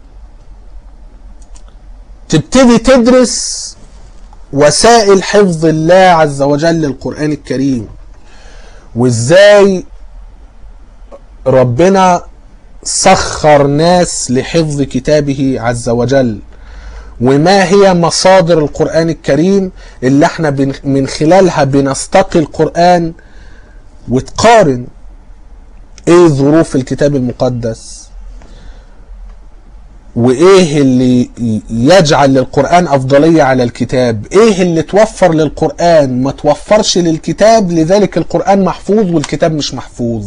تبتدي تدرس وسائل حفظ الله عز وجل للقرآن الكريم وازاي ربنا سخر ناس لحفظ كتابه عز وجل وما هي مصادر القرآن الكريم اللي احنا بن من خلالها بنستقي القرآن وتقارن ايه ظروف الكتاب المقدس وايه اللي يجعل للقرآن افضلية على الكتاب ايه اللي توفر للقرآن ما توفرش للكتاب لذلك القرآن محفوظ والكتاب مش محفوظ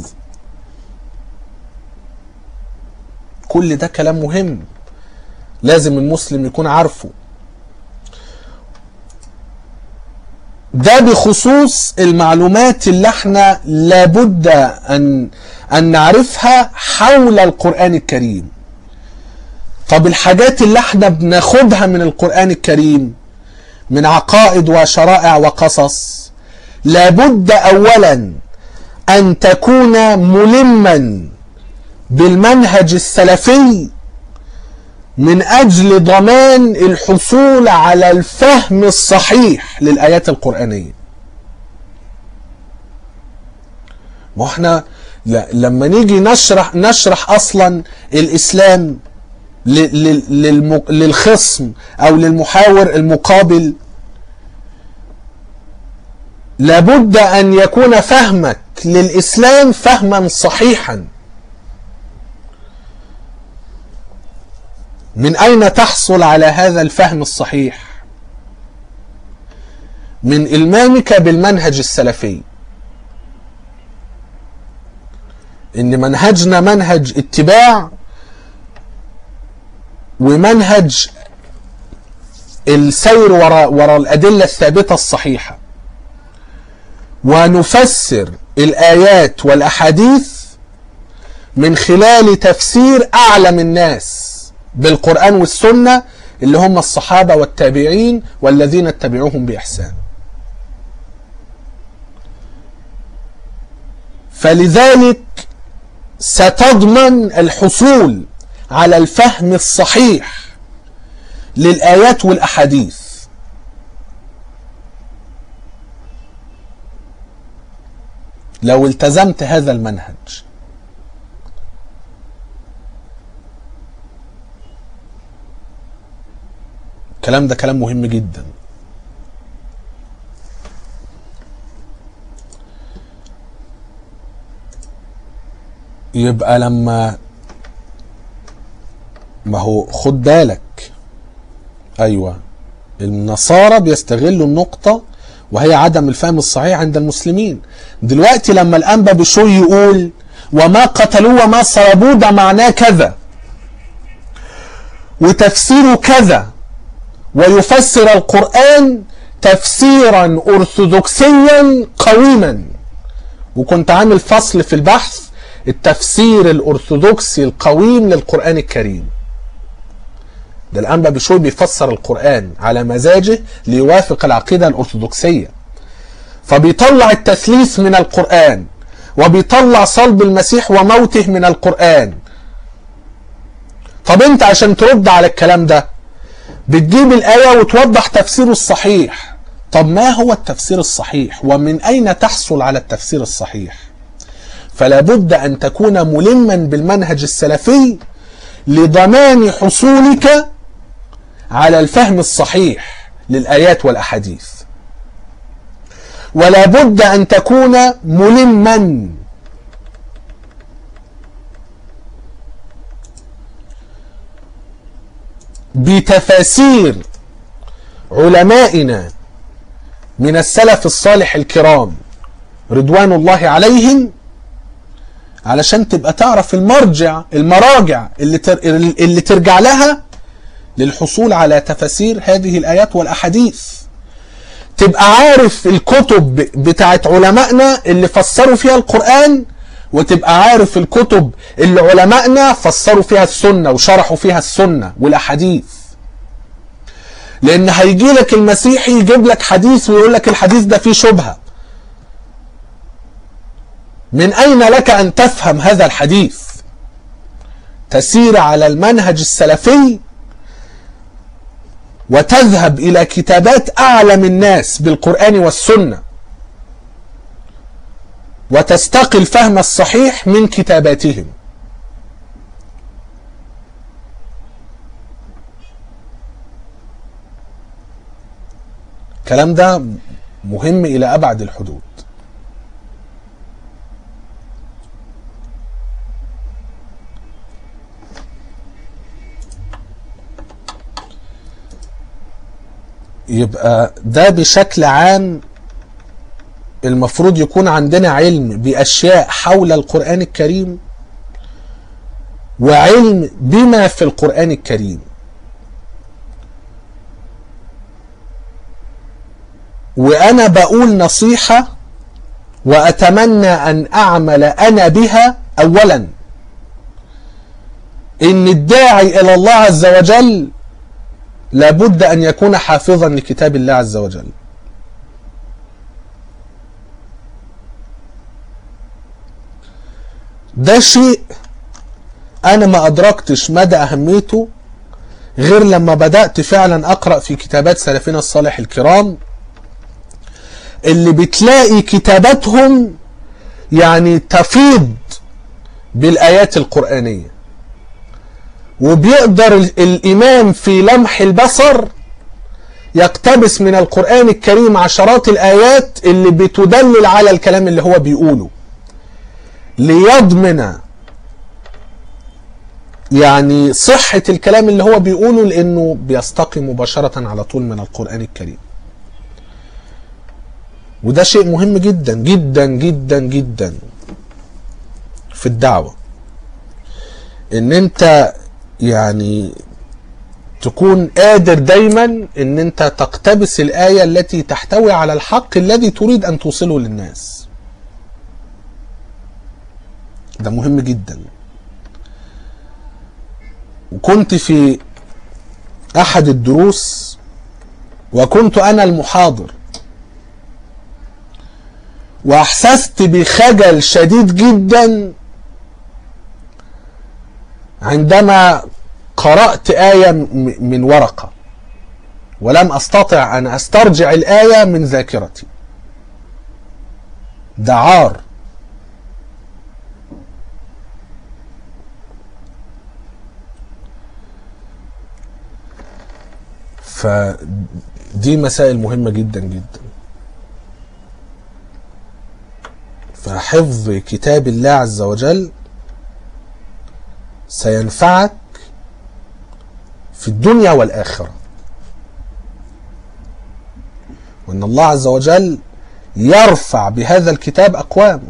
كل ده كلام مهم لازم المسلم يكون عارفه ده بخصوص المعلومات اللي احنا لابد ان ان نعرفها حول القرآن الكريم طب الحاجات اللي احنا بناخدها من القرآن الكريم من عقائد وشرائع وقصص لابد اولا ان تكون ملما بالمنهج السلفي من اجل ضمان الحصول على الفهم الصحيح للايات القرانيه ما احنا لما نيجي نشرح نشرح اصلا الاسلام للخصم او للمحاور المقابل لابد ان يكون فهمك للاسلام فهما صحيحا من اين تحصل على هذا الفهم الصحيح من المامك بالمنهج السلفي ان منهجنا منهج اتباع ومنهج السير وراء وراء الادله الثابته الصحيحه ونفسر الايات والاحاديث من خلال تفسير اعلم الناس بالقران والسنه اللي هم الصحابه والتابعين والذين اتبعوهم باحسان فلذلك ستضمن الحصول على الفهم الصحيح للايات والاحاديث لو التزمت هذا المنهج الكلام ده كلام مهم جدا يبقى لما ما هو خد بالك ايوه النصارى بيستغلوا النقطة وهي عدم الفهم الصحيح عند المسلمين دلوقتي لما الانبا بشوي يقول وما قتلوه وما صلبوه ده معناه كذا وتفسيره كذا ويفسر القرآن تفسيرا أرثوذكسيا قويما وكنت عامل فصل في البحث التفسير الأرثوذكسي القويم للقرآن الكريم ده الأنبا بشوي بيفسر القرآن على مزاجه ليوافق العقيدة الأرثوذكسية فبيطلع التثليث من القرآن وبيطلع صلب المسيح وموته من القرآن طب انت عشان ترد على الكلام ده بتجيب الآية وتوضح تفسيره الصحيح طب ما هو التفسير الصحيح ومن أين تحصل على التفسير الصحيح فلا بد أن تكون ملما بالمنهج السلفي لضمان حصولك على الفهم الصحيح للآيات والأحاديث ولا بد أن تكون ملما بتفاسير علمائنا من السلف الصالح الكرام رضوان الله عليهم علشان تبقى تعرف المرجع المراجع اللي تر... اللي ترجع لها للحصول على تفاسير هذه الايات والاحاديث تبقى عارف الكتب بتاعت علمائنا اللي فسروا فيها القرآن وتبقى عارف الكتب اللي علمائنا فسروا فيها السنة وشرحوا فيها السنة والأحاديث لأن هيجي لك المسيحي يجيب لك حديث ويقول لك الحديث ده فيه شبهة من أين لك أن تفهم هذا الحديث تسير على المنهج السلفي وتذهب إلى كتابات أعلم الناس بالقرآن والسنة وتستقي الفهم الصحيح من كتاباتهم الكلام ده مهم إلى أبعد الحدود يبقى ده بشكل عام المفروض يكون عندنا علم بأشياء حول القرآن الكريم وعلم بما في القرآن الكريم وأنا بقول نصيحة وأتمنى أن أعمل أنا بها أولا إن الداعي إلى الله عز وجل لابد أن يكون حافظا لكتاب الله عز وجل ده شيء انا ما ادركتش مدى اهميته غير لما بدأت فعلا اقرأ في كتابات سلفنا الصالح الكرام اللي بتلاقي كتاباتهم يعني تفيض بالايات القرآنية وبيقدر الامام في لمح البصر يقتبس من القرآن الكريم عشرات الآيات اللي بتدلل على الكلام اللي هو بيقوله ليضمن يعني صحة الكلام اللي هو بيقوله لأنه بيستقي مباشرة على طول من القرآن الكريم وده شيء مهم جدا جدا جدا جدا في الدعوة ان انت يعني تكون قادر دايما ان انت تقتبس الآية التي تحتوي على الحق الذي تريد ان توصله للناس ده مهم جدا وكنت في احد الدروس وكنت انا المحاضر واحسست بخجل شديد جدا عندما قرأت آية من ورقة ولم أستطع أن أسترجع الآية من ذاكرتي ده عار فدي مسائل مهمة جدا جدا فحفظ كتاب الله عز وجل سينفعك في الدنيا والآخرة وأن الله عز وجل يرفع بهذا الكتاب أقوام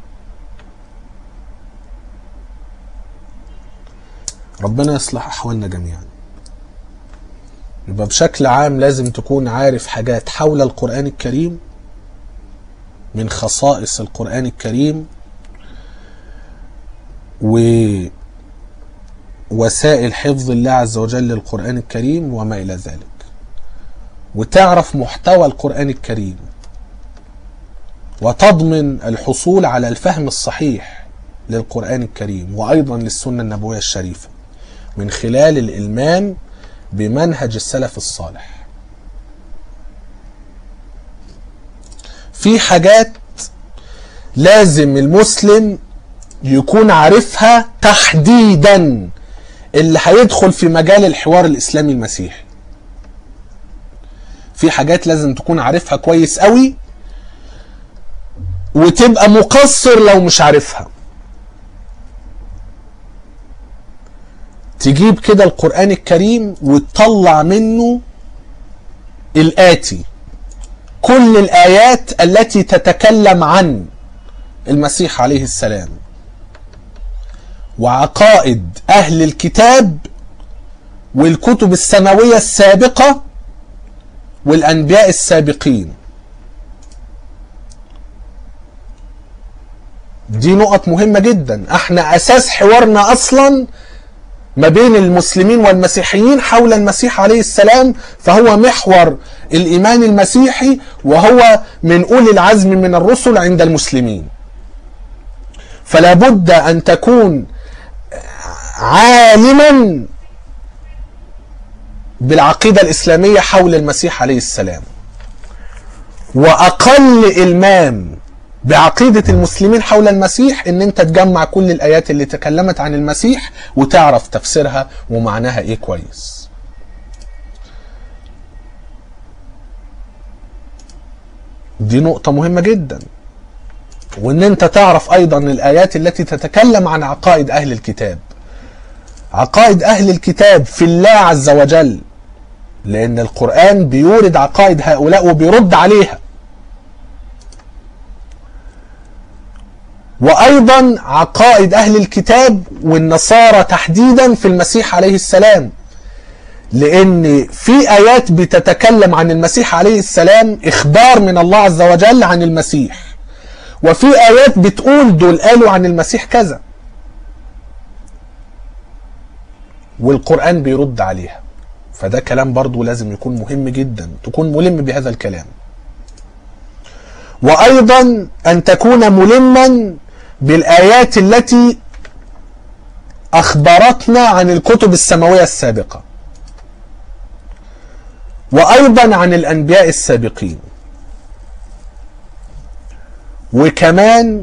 ربنا يصلح أحوالنا جميعا يبقى بشكل عام لازم تكون عارف حاجات حول القرآن الكريم من خصائص القرآن الكريم ووسائل حفظ الله عز وجل للقرآن الكريم وما إلى ذلك وتعرف محتوى القرآن الكريم وتضمن الحصول على الفهم الصحيح للقرآن الكريم وأيضا للسنة النبوية الشريفة من خلال الإلمام بمنهج السلف الصالح في حاجات لازم المسلم يكون عارفها تحديدا اللي هيدخل في مجال الحوار الاسلامي المسيحي في حاجات لازم تكون عارفها كويس قوي وتبقى مقصر لو مش عارفها تجيب كده القرآن الكريم وتطلع منه الآتي كل الآيات التي تتكلم عن المسيح عليه السلام وعقائد أهل الكتاب والكتب السماوية السابقة والأنبياء السابقين دي نقط مهمة جدا احنا أساس حوارنا أصلا ما بين المسلمين والمسيحيين حول المسيح عليه السلام فهو محور الإيمان المسيحي وهو من أولي العزم من الرسل عند المسلمين فلا بد أن تكون عالما بالعقيدة الإسلامية حول المسيح عليه السلام وأقل إلمام بعقيدة المسلمين حول المسيح ان انت تجمع كل الايات اللي تكلمت عن المسيح وتعرف تفسيرها ومعناها ايه كويس دي نقطة مهمة جدا وان انت تعرف ايضا الايات التي تتكلم عن عقائد اهل الكتاب عقائد اهل الكتاب في الله عز وجل لان القرآن بيورد عقائد هؤلاء وبيرد عليها وايضا عقائد اهل الكتاب والنصارى تحديدا في المسيح عليه السلام لان في ايات بتتكلم عن المسيح عليه السلام اخبار من الله عز وجل عن المسيح وفي ايات بتقول دول قالوا عن المسيح كذا والقرآن بيرد عليها فده كلام برضو لازم يكون مهم جدا تكون ملم بهذا الكلام وايضا ان تكون ملما بالايات التي أخبرتنا عن الكتب السماوية السابقة وأيضا عن الأنبياء السابقين وكمان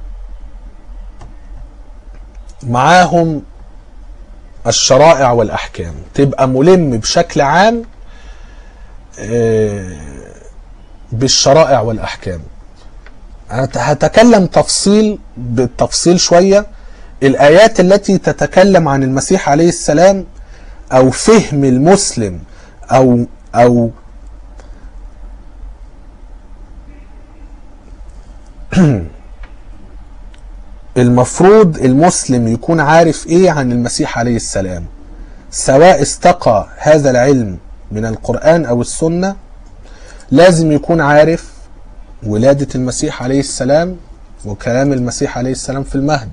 معاهم الشرائع والأحكام تبقى ملم بشكل عام آه، بالشرائع والأحكام هت- هتكلم تفصيل بالتفصيل شوية الآيات التي تتكلم عن المسيح عليه السلام أو فهم المسلم أو أو المفروض المسلم يكون عارف ايه عن المسيح عليه السلام سواء استقى هذا العلم من القرآن او السنة لازم يكون عارف ولادة المسيح عليه السلام وكلام المسيح عليه السلام في المهد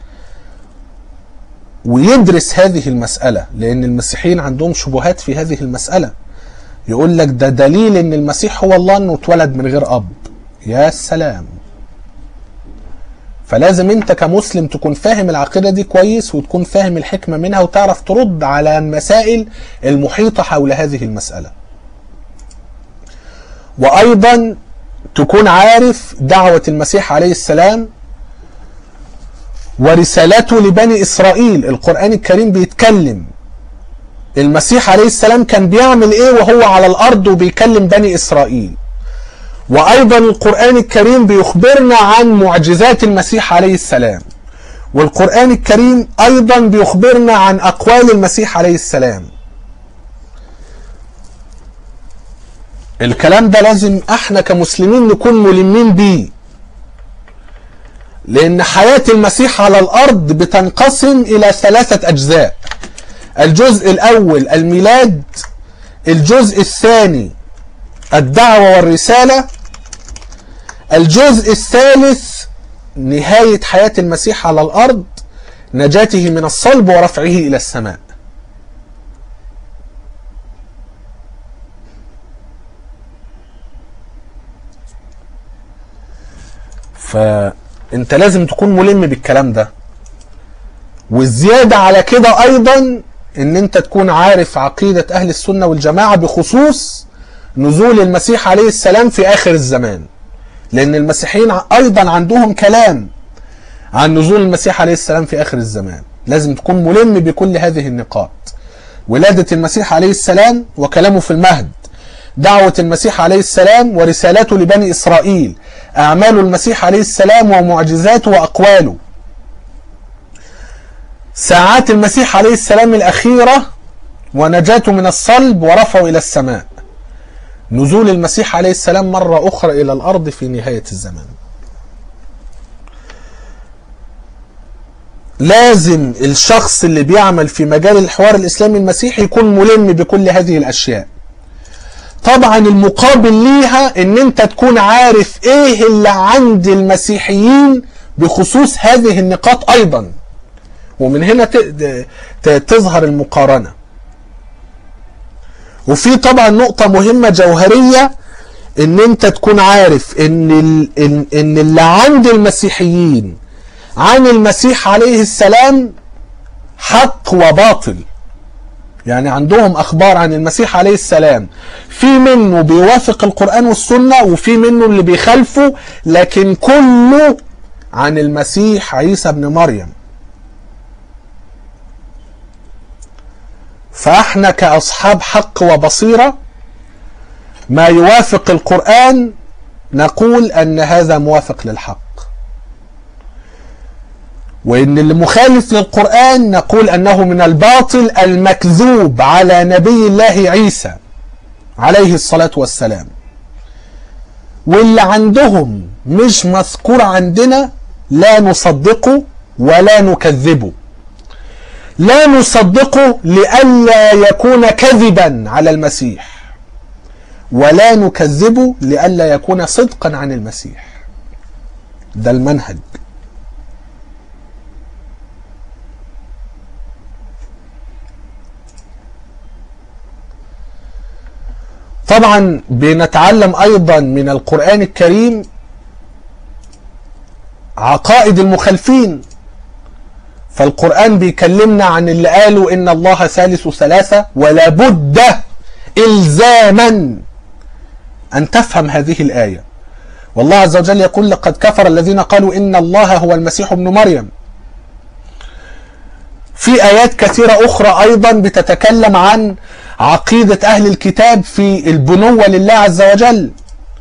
ويدرس هذه المسألة لأن المسيحيين عندهم شبهات في هذه المسألة يقول لك ده دليل ان المسيح هو الله انه اتولد من غير اب يا سلام فلازم انت كمسلم تكون فاهم العقيدة دي كويس وتكون فاهم الحكمة منها وتعرف ترد على المسائل المحيطة حول هذه المسألة وايضا تكون عارف دعوة المسيح عليه السلام ورسالته لبني اسرائيل القرآن الكريم بيتكلم المسيح عليه السلام كان بيعمل ايه وهو على الارض وبيكلم بني اسرائيل وايضا القرآن الكريم بيخبرنا عن معجزات المسيح عليه السلام والقرآن الكريم ايضا بيخبرنا عن اقوال المسيح عليه السلام الكلام ده لازم احنا كمسلمين نكون ملمين بيه لان حياة المسيح على الارض بتنقسم الى ثلاثة اجزاء الجزء الاول الميلاد الجزء الثاني الدعوة والرسالة الجزء الثالث نهاية حياة المسيح على الأرض نجاته من الصلب ورفعه إلى السماء فأنت لازم تكون ملم بالكلام ده والزيادة على كده أيضا إن أنت تكون عارف عقيدة أهل السنة والجماعة بخصوص نزول المسيح عليه السلام في آخر الزمان لأن المسيحيين أيضا عندهم كلام عن نزول المسيح عليه السلام في آخر الزمان لازم تكون ملم بكل هذه النقاط ولادة المسيح عليه السلام وكلامه في المهد دعوة المسيح عليه السلام ورسالته لبني إسرائيل أعمال المسيح عليه السلام ومعجزاته وأقواله ساعات المسيح عليه السلام الأخيرة ونجاته من الصلب ورفعه إلى السماء نزول المسيح عليه السلام مرة أخرى إلى الأرض في نهاية الزمان لازم الشخص اللي بيعمل في مجال الحوار الإسلامي المسيحي يكون ملم بكل هذه الأشياء طبعا المقابل ليها ان انت تكون عارف ايه اللي عند المسيحيين بخصوص هذه النقاط ايضا ومن هنا تظهر المقارنة وفي طبعا نقطة مهمة جوهرية ان انت تكون عارف ان, ان, إن اللي عند المسيحيين عن المسيح عليه السلام حق وباطل يعني عندهم اخبار عن المسيح عليه السلام في منه بيوافق القرآن والسنة وفي منه اللي بيخالفه لكن كله عن المسيح عيسى ابن مريم فاحنا كاصحاب حق وبصيرة ما يوافق القرآن نقول ان هذا موافق للحق وان اللي مخالف للقرآن نقول انه من الباطل المكذوب على نبي الله عيسى عليه الصلاة والسلام واللي عندهم مش مذكور عندنا لا نصدقه ولا نكذبه لا نصدقه لئلا يكون كذبا على المسيح ولا نكذبه لئلا يكون صدقا عن المسيح ده المنهج طبعا بنتعلم ايضا من القرآن الكريم عقائد المخالفين فالقرآن بيكلمنا عن اللي قالوا إن الله ثالث ثلاثة ولا بد إلزاما أن تفهم هذه الآية والله عز وجل يقول لقد كفر الذين قالوا إن الله هو المسيح ابن مريم في آيات كثيرة أخرى أيضا بتتكلم عن عقيدة أهل الكتاب في البنوة لله عز وجل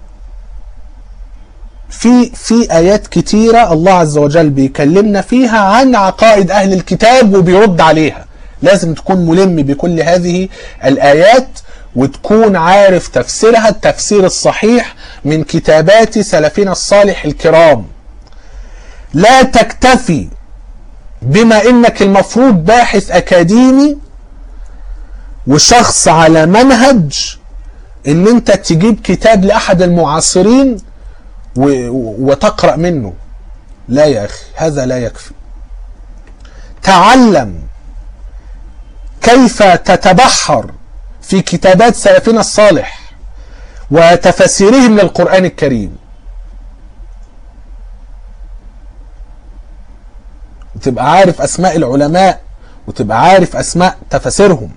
في في آيات كتيرة الله عز وجل بيكلمنا فيها عن عقائد أهل الكتاب وبيرد عليها لازم تكون ملم بكل هذه الآيات وتكون عارف تفسيرها التفسير الصحيح من كتابات سلفنا الصالح الكرام لا تكتفي بما انك المفروض باحث اكاديمي وشخص على منهج ان انت تجيب كتاب لاحد المعاصرين وتقرا منه لا يا اخي هذا لا يكفي تعلم كيف تتبحر في كتابات سلفنا الصالح وتفاسيرهم للقران الكريم وتبقى عارف اسماء العلماء وتبقى عارف اسماء تفاسيرهم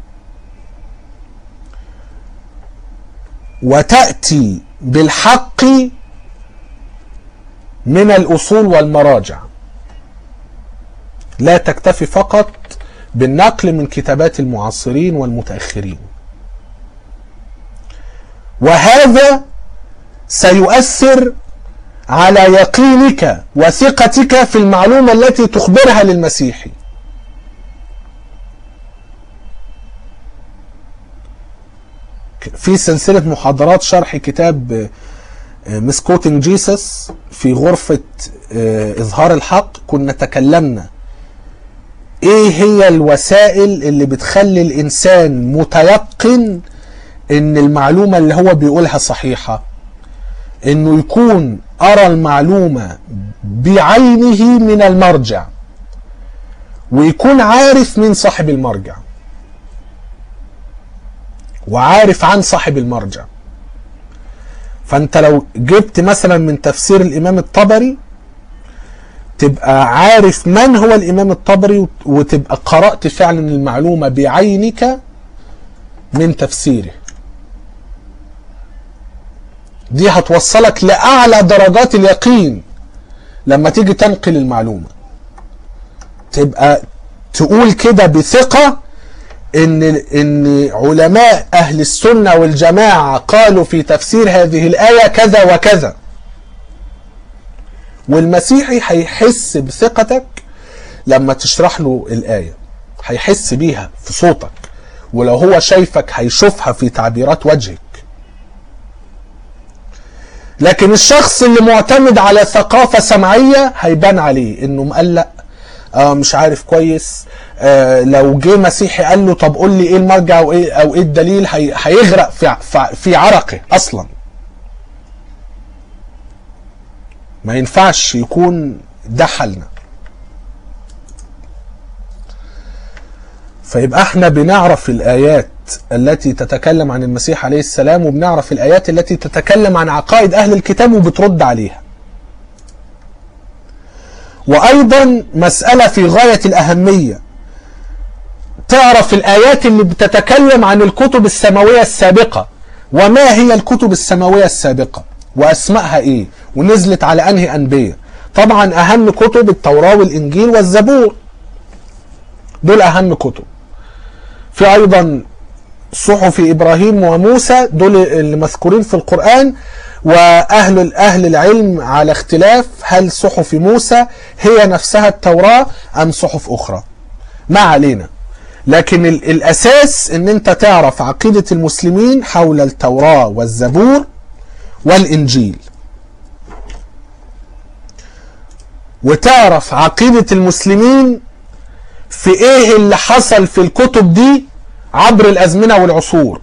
وتاتي بالحق من الاصول والمراجع لا تكتفي فقط بالنقل من كتابات المعاصرين والمتاخرين وهذا سيؤثر على يقينك وثقتك في المعلومة التي تخبرها للمسيحي في سلسلة محاضرات شرح كتاب مسكوتنج جيسس في غرفة إظهار الحق كنا تكلمنا إيه هي الوسائل اللي بتخلي الإنسان متيقن إن المعلومة اللي هو بيقولها صحيحة إنه يكون أرى المعلومة بعينه من المرجع ويكون عارف مين صاحب المرجع وعارف عن صاحب المرجع فانت لو جبت مثلا من تفسير الامام الطبري تبقى عارف من هو الامام الطبري وتبقى قرأت فعلا المعلومة بعينك من تفسيره دي هتوصلك لأعلى درجات اليقين لما تيجي تنقل المعلومة تبقى تقول كده بثقة ان ان علماء اهل السنة والجماعة قالوا في تفسير هذه الآية كذا وكذا والمسيحي هيحس بثقتك لما تشرح له الآية هيحس بيها في صوتك ولو هو شايفك هيشوفها في تعبيرات وجهك لكن الشخص اللي معتمد على ثقافة سمعية هيبان عليه انه مقلق آه مش عارف كويس آه لو جه مسيحي قال له طب قول لي ايه المرجع او ايه او ايه الدليل هي هيغرق في في عرقه اصلا ما ينفعش يكون ده حالنا فيبقى احنا بنعرف الايات التي تتكلم عن المسيح عليه السلام وبنعرف الآيات التي تتكلم عن عقائد أهل الكتاب وبترد عليها وأيضا مسألة في غاية الأهمية تعرف الآيات اللي بتتكلم عن الكتب السماوية السابقة وما هي الكتب السماوية السابقة وأسمائها إيه ونزلت على أنهي أنبياء طبعا أهم كتب التوراة والإنجيل والزبور دول أهم كتب في أيضا صحف ابراهيم وموسى دول اللي مذكورين في القران واهل اهل العلم على اختلاف هل صحف موسى هي نفسها التوراه ام صحف اخرى ما علينا لكن الاساس ان انت تعرف عقيده المسلمين حول التوراه والزبور والانجيل وتعرف عقيده المسلمين في ايه اللي حصل في الكتب دي عبر الازمنه والعصور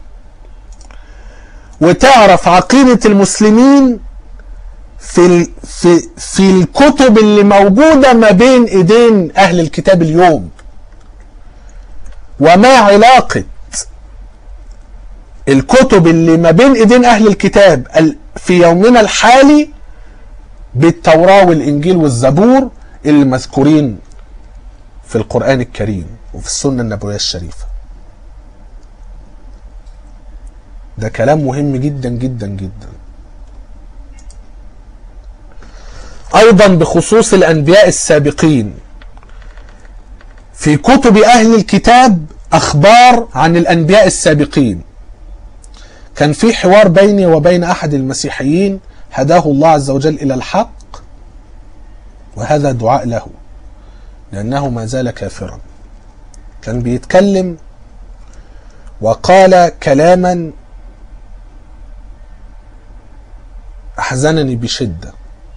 وتعرف عقيده المسلمين في في في الكتب اللي موجوده ما بين ايدين اهل الكتاب اليوم وما علاقه الكتب اللي ما بين ايدين اهل الكتاب في يومنا الحالي بالتوراه والانجيل والزبور اللي مذكورين في القرآن الكريم وفي السنة النبوية الشريفة ده كلام مهم جدا جدا جدا ايضا بخصوص الانبياء السابقين في كتب اهل الكتاب اخبار عن الانبياء السابقين كان في حوار بيني وبين احد المسيحيين هداه الله عز وجل الى الحق وهذا دعاء له لانه ما زال كافرا كان بيتكلم وقال كلاما احزنني بشده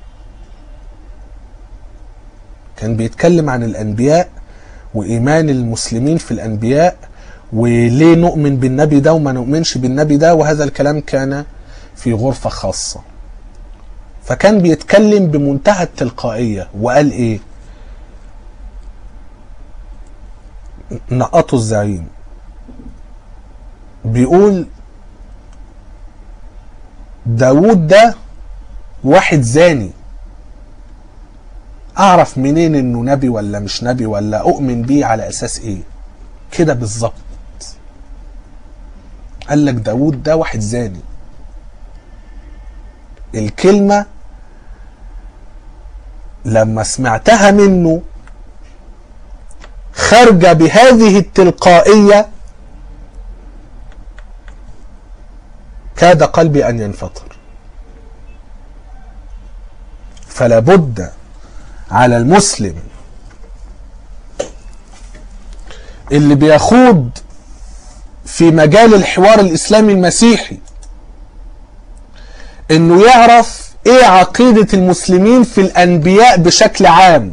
كان بيتكلم عن الانبياء وايمان المسلمين في الانبياء وليه نؤمن بالنبي ده وما نؤمنش بالنبي ده وهذا الكلام كان في غرفة خاصة فكان بيتكلم بمنتهى التلقائية وقال ايه نقطه الزعيم بيقول داود ده واحد زاني اعرف منين انه نبي ولا مش نبي ولا اؤمن بيه على اساس ايه كده بالظبط قال لك داود ده واحد زاني الكلمة لما سمعتها منه خارجة بهذه التلقائية كاد قلبي أن ينفطر فلا بد على المسلم اللي بيخوض في مجال الحوار الاسلامي المسيحي انه يعرف ايه عقيدة المسلمين في الانبياء بشكل عام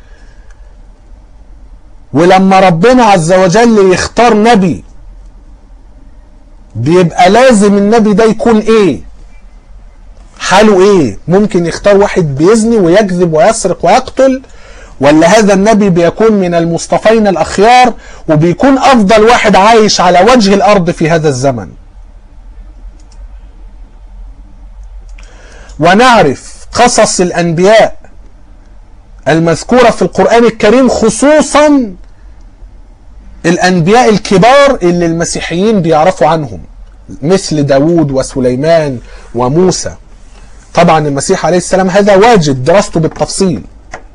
ولما ربنا عز وجل يختار نبي بيبقى لازم النبي ده يكون ايه حاله ايه ممكن يختار واحد بيزني ويكذب ويسرق ويقتل ولا هذا النبي بيكون من المصطفين الاخيار وبيكون افضل واحد عايش على وجه الارض في هذا الزمن ونعرف قصص الانبياء المذكوره في القران الكريم خصوصا الانبياء الكبار اللي المسيحيين بيعرفوا عنهم مثل داود وسليمان وموسى طبعا المسيح عليه السلام هذا واجب دراسته بالتفصيل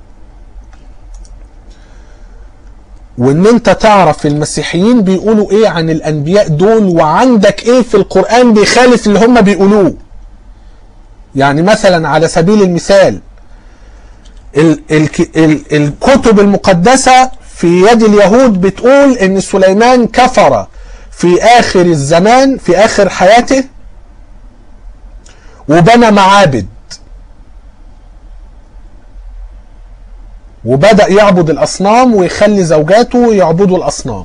وان انت تعرف المسيحيين بيقولوا ايه عن الانبياء دول وعندك ايه في القرآن بيخالف اللي هم بيقولوه يعني مثلا على سبيل المثال ال ال ال الكتب المقدسة في يد اليهود بتقول ان سليمان كفر في اخر الزمان في اخر حياته وبنى معابد وبدأ يعبد الأصنام ويخلي زوجاته يعبدوا الأصنام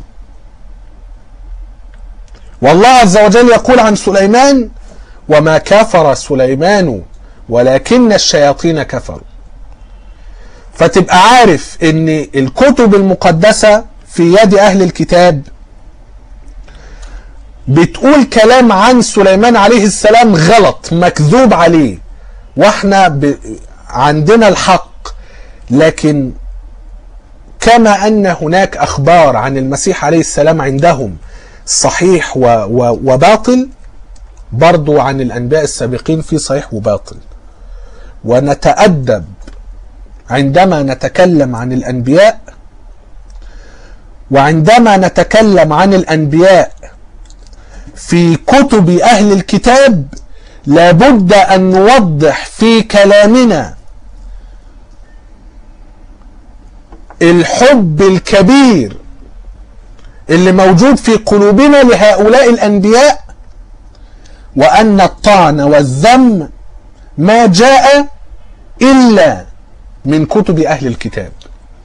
والله عز وجل يقول عن سليمان وما كفر سليمان ولكن الشياطين كفروا فتبقى عارف ان الكتب المقدسة في يد اهل الكتاب بتقول كلام عن سليمان عليه السلام غلط مكذوب عليه واحنا ب... عندنا الحق لكن كما ان هناك اخبار عن المسيح عليه السلام عندهم صحيح و... و... وباطل برضو عن الانبياء السابقين في صحيح وباطل ونتأدب عندما نتكلم عن الانبياء وعندما نتكلم عن الانبياء في كتب اهل الكتاب لابد ان نوضح في كلامنا الحب الكبير اللي موجود في قلوبنا لهؤلاء الانبياء وان الطعن والذم ما جاء الا من كتب اهل الكتاب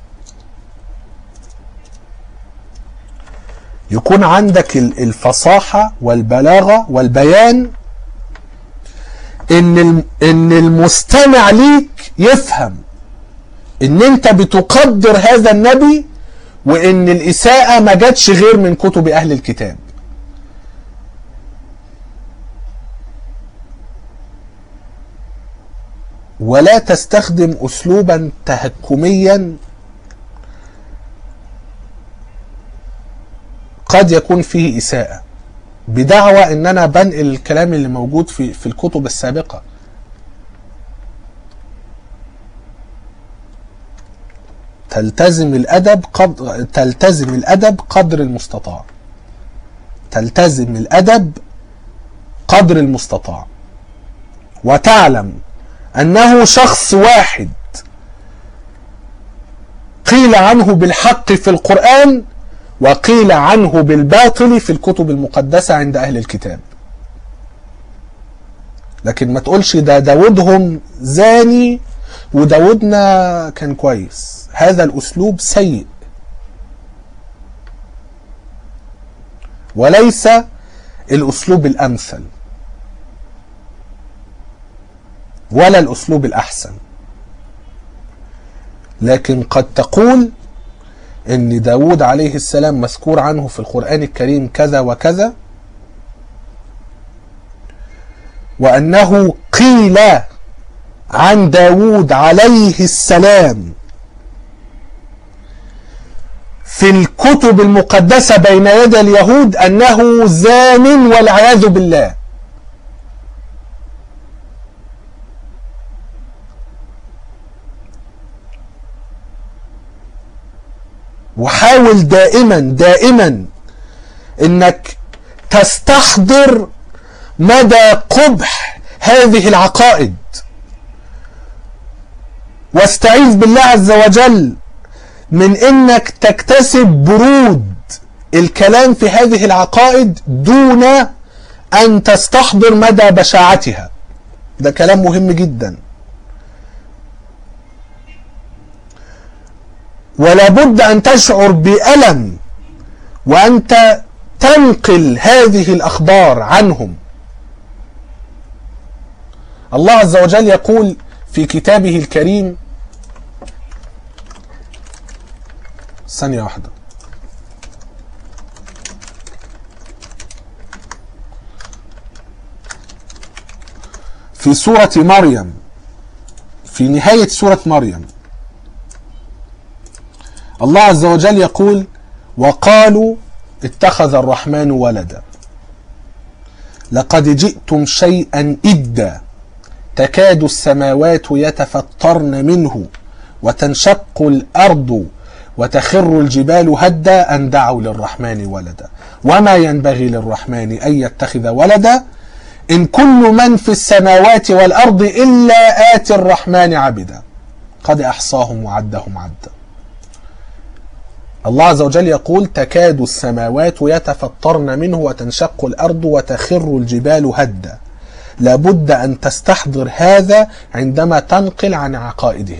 يكون عندك الفصاحة والبلاغة والبيان ان ان المستمع ليك يفهم ان انت بتقدر هذا النبي وان الاساءة ما جاتش غير من كتب اهل الكتاب ولا تستخدم اسلوبا تهكميا قد يكون فيه إساءة بدعوى ان انا بنقل الكلام اللي موجود في في الكتب السابقة تلتزم الادب قدر تلتزم الادب قدر المستطاع تلتزم الادب قدر المستطاع وتعلم انه شخص واحد قيل عنه بالحق في القرآن وقيل عنه بالباطل في الكتب المقدسة عند أهل الكتاب لكن ما تقولش ده داودهم زاني وداودنا كان كويس هذا الأسلوب سيء وليس الأسلوب الأمثل ولا الأسلوب الأحسن لكن قد تقول ان داود عليه السلام مذكور عنه في القرآن الكريم كذا وكذا وأنه قيل عن داود عليه السلام في الكتب المقدسة بين يدي اليهود أنه زان والعياذ بالله وحاول دائما دائما انك تستحضر مدى قبح هذه العقائد واستعيذ بالله عز وجل من انك تكتسب برود الكلام في هذه العقائد دون ان تستحضر مدى بشاعتها ده كلام مهم جدا ولا بد أن تشعر بألم وأنت تنقل هذه الأخبار عنهم الله عز وجل يقول في كتابه الكريم ثانية واحدة في سورة مريم في نهاية سورة مريم الله عز وجل يقول وقالوا اتخذ الرحمن ولدا لقد جئتم شيئا إدا تكاد السماوات يتفطرن منه وتنشق الأرض وتخر الجبال هدا أن دعوا للرحمن ولدا وما ينبغي للرحمن أن يتخذ ولدا إن كل من في السماوات والأرض إلا آتي الرحمن عبدا قد أحصاهم وعدهم عدا الله عز وجل يقول تكاد السماوات يتفطرن منه وتنشق الأرض وتخر الجبال هدا لابد أن تستحضر هذا عندما تنقل عن عقائدهم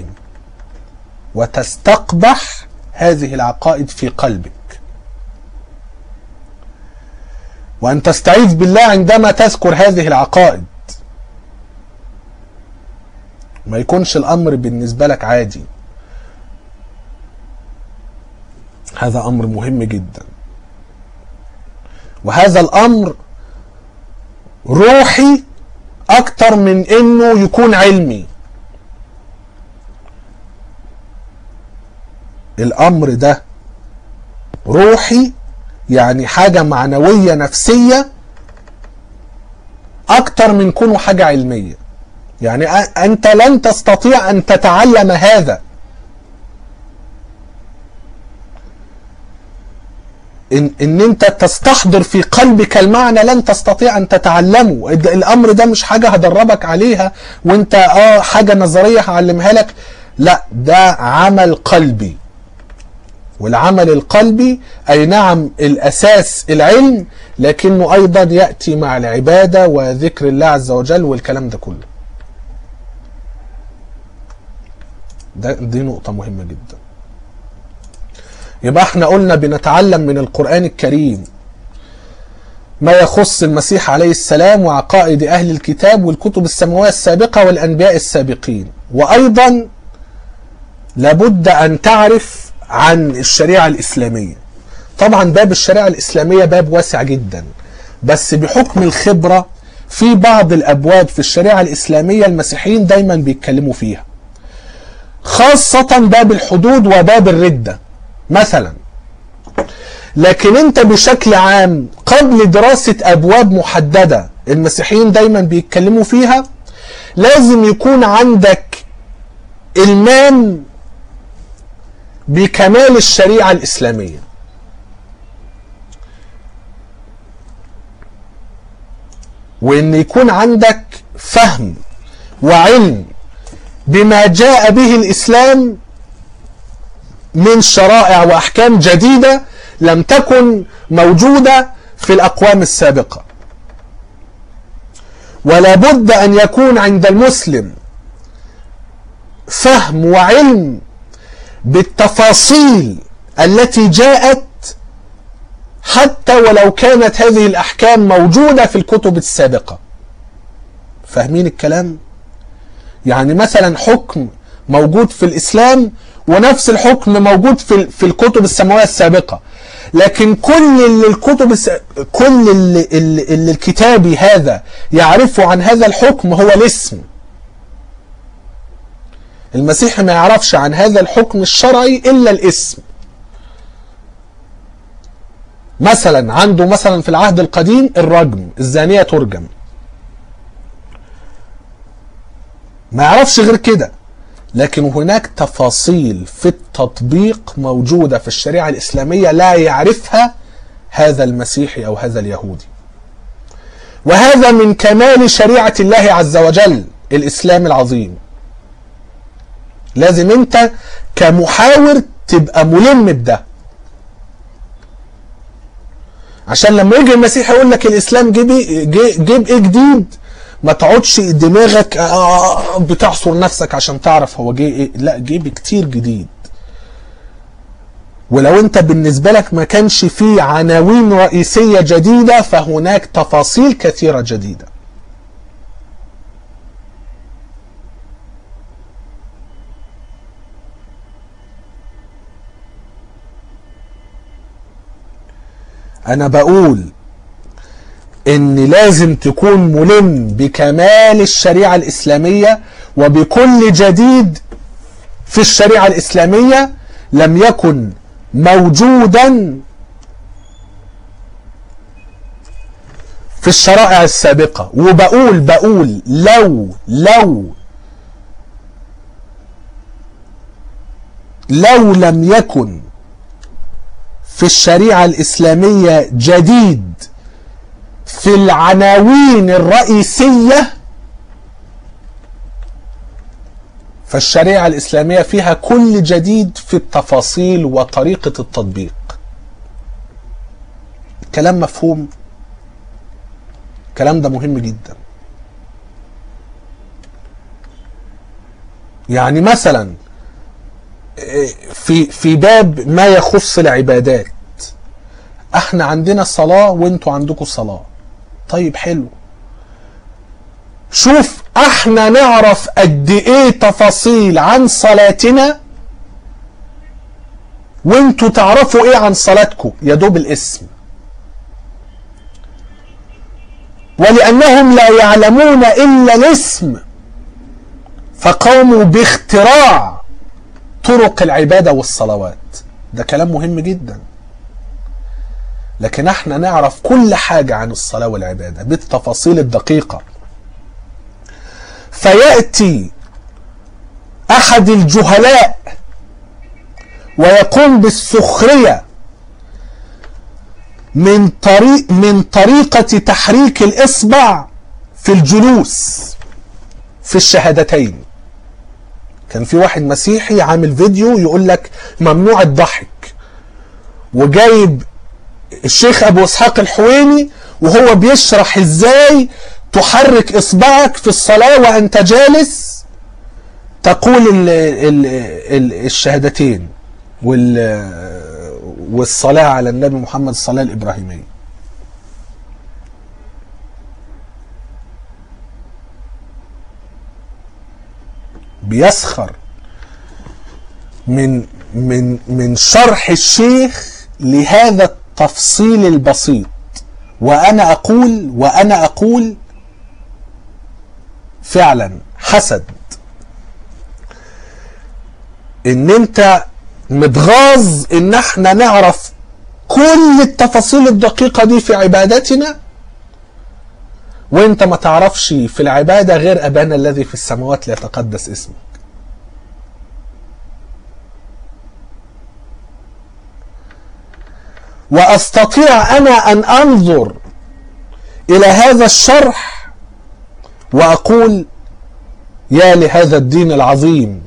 وتستقبح هذه العقائد في قلبك وأن تستعيذ بالله عندما تذكر هذه العقائد ما يكونش الأمر بالنسبة لك عادي هذا امر مهم جدا وهذا الامر روحي اكتر من انه يكون علمي الامر ده روحي يعني حاجة معنوية نفسية اكتر من كونه حاجة علمية يعني انت لن تستطيع ان تتعلم هذا إن, ان انت تستحضر في قلبك المعنى لن تستطيع ان تتعلمه الامر ده مش حاجة هدربك عليها وانت اه حاجة نظرية هعلمها لك لا ده عمل قلبي والعمل القلبي اي نعم الاساس العلم لكنه ايضا يأتي مع العبادة وذكر الله عز وجل والكلام ده كله ده دي نقطة مهمة جدا يبقى احنا قلنا بنتعلم من القرآن الكريم ما يخص المسيح عليه السلام وعقائد أهل الكتاب والكتب السماوية السابقة والأنبياء السابقين وأيضا لابد أن تعرف عن الشريعة الإسلامية طبعا باب الشريعة الإسلامية باب واسع جدا بس بحكم الخبرة في بعض الأبواب في الشريعة الإسلامية المسيحيين دايما بيتكلموا فيها خاصة باب الحدود وباب الردة مثلا لكن انت بشكل عام قبل دراسة ابواب محددة المسيحيين دايما بيتكلموا فيها لازم يكون عندك المام بكمال الشريعة الاسلامية وان يكون عندك فهم وعلم بما جاء به الاسلام من شرائع واحكام جديده لم تكن موجوده في الاقوام السابقه ولا بد ان يكون عند المسلم فهم وعلم بالتفاصيل التي جاءت حتى ولو كانت هذه الاحكام موجوده في الكتب السابقه فاهمين الكلام يعني مثلا حكم موجود في الاسلام ونفس الحكم موجود في في الكتب السماويه السابقه لكن كل اللي الكتب الس... كل اللي, اللي, اللي الكتابي هذا يعرفه عن هذا الحكم هو الاسم المسيحي ما يعرفش عن هذا الحكم الشرعي الا الاسم مثلا عنده مثلا في العهد القديم الرجم الزانيه ترجم ما يعرفش غير كده لكن هناك تفاصيل في التطبيق موجودة في الشريعة الإسلامية لا يعرفها هذا المسيحي أو هذا اليهودي وهذا من كمال شريعة الله عز وجل الإسلام العظيم لازم أنت كمحاور تبقى ملم بده عشان لما يجي المسيح يقول لك الإسلام جيب جيب إيه جديد ما تقعدش دماغك بتعصر نفسك عشان تعرف هو جه ايه لا جه بكتير جديد ولو انت بالنسبة لك ما كانش فيه عناوين رئيسية جديدة فهناك تفاصيل كثيرة جديدة انا بقول ان لازم تكون ملم بكمال الشريعة الاسلامية وبكل جديد في الشريعة الاسلامية لم يكن موجودا في الشرائع السابقة وبقول بقول لو لو لو لم يكن في الشريعة الإسلامية جديد في العناوين الرئيسية فالشريعة الإسلامية فيها كل جديد في التفاصيل وطريقة التطبيق كلام مفهوم الكلام ده مهم جدا يعني مثلا في في باب ما يخص العبادات احنا عندنا صلاة وانتوا عندكم صلاة طيب حلو شوف احنا نعرف قد ايه تفاصيل عن صلاتنا وانتوا تعرفوا ايه عن صلاتكم يا دوب الاسم ولانهم لا يعلمون الا الاسم فقاموا باختراع طرق العباده والصلوات ده كلام مهم جدا لكن احنا نعرف كل حاجه عن الصلاه والعباده بالتفاصيل الدقيقه فياتي احد الجهلاء ويقوم بالسخريه من طريق من طريقه تحريك الاصبع في الجلوس في الشهادتين كان في واحد مسيحي عامل فيديو يقول لك ممنوع الضحك وجايب الشيخ ابو اسحاق الحويني وهو بيشرح ازاي تحرك اصبعك في الصلاه وانت جالس تقول ال ال ال الشهادتين وال والصلاه على النبي محمد الصلاه الابراهيميه بيسخر من من من شرح الشيخ لهذا التفصيل البسيط وانا اقول وانا اقول فعلا حسد ان انت متغاظ ان احنا نعرف كل التفاصيل الدقيقة دي في عبادتنا وانت ما تعرفش في العبادة غير أبانا الذي في السماوات ليتقدس اسمك وأستطيع أنا أن أنظر إلى هذا الشرح وأقول يا لهذا الدين العظيم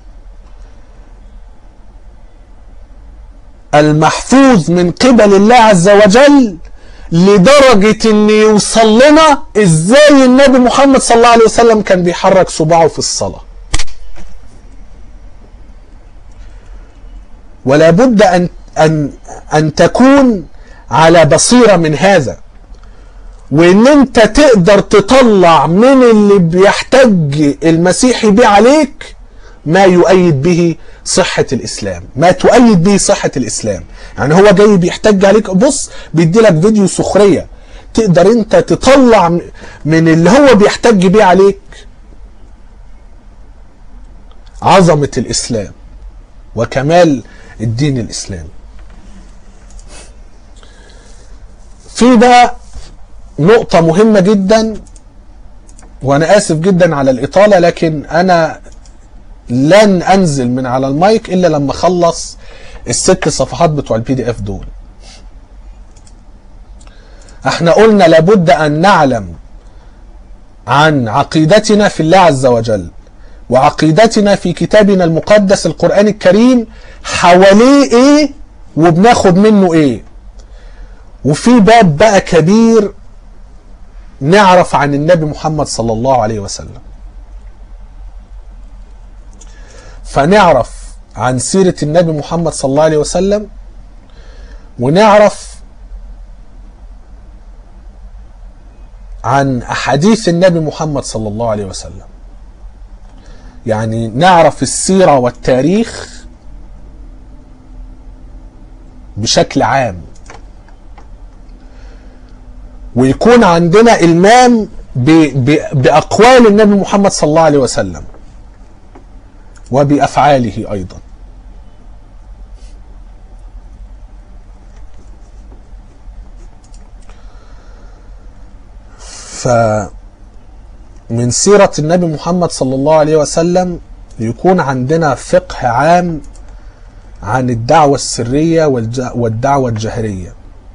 المحفوظ من قبل الله عز وجل لدرجة ان يوصل لنا ازاي النبي محمد صلى الله عليه وسلم كان بيحرك صباعه في الصلاة ولا بد ان ان ان تكون على بصيرة من هذا وان انت تقدر تطلع من اللي بيحتج المسيحي بيه عليك ما يؤيد به صحة الإسلام ما تؤيد به صحة الإسلام يعني هو جاي بيحتج عليك بص بيدي لك فيديو سخرية تقدر انت تطلع من اللي هو بيحتج بيه عليك عظمة الإسلام وكمال الدين الإسلامي في بقى نقطة مهمة جدا وأنا آسف جدا على الإطالة لكن أنا لن انزل من على المايك الا لما اخلص الست صفحات بتوع البي دي اف دول احنا قلنا لابد ان نعلم عن عقيدتنا في الله عز وجل وعقيدتنا في كتابنا المقدس القرآن الكريم حواليه ايه وبناخد منه ايه وفي باب بقى كبير نعرف عن النبي محمد صلى الله عليه وسلم فنعرف عن سيرة النبي محمد صلى الله عليه وسلم ونعرف عن أحاديث النبي محمد صلى الله عليه وسلم يعني نعرف السيرة والتاريخ بشكل عام ويكون عندنا إلمام بأقوال النبي محمد صلى الله عليه وسلم وبأفعاله أيضا فمن سيرة النبي محمد صلى الله عليه وسلم يكون عندنا فقه عام عن الدعوة السرية والدعوة الجهرية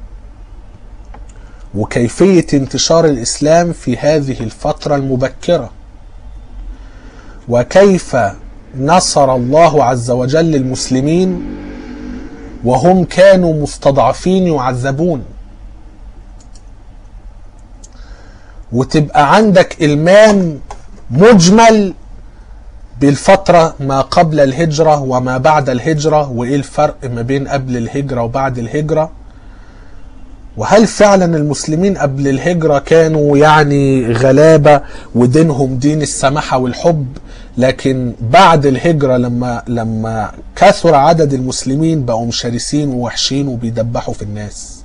وكيفية انتشار الإسلام في هذه الفترة المبكرة وكيف نصر الله عز وجل المسلمين وهم كانوا مستضعفين يعذبون وتبقى عندك إلمام مجمل بالفترة ما قبل الهجرة وما بعد الهجرة وإيه الفرق ما بين قبل الهجرة وبعد الهجرة وهل فعلا المسلمين قبل الهجرة كانوا يعني غلابة ودينهم دين السماحة والحب لكن بعد الهجرة لما لما كثر عدد المسلمين بقوا شرسين ووحشين وبيدبحوا في الناس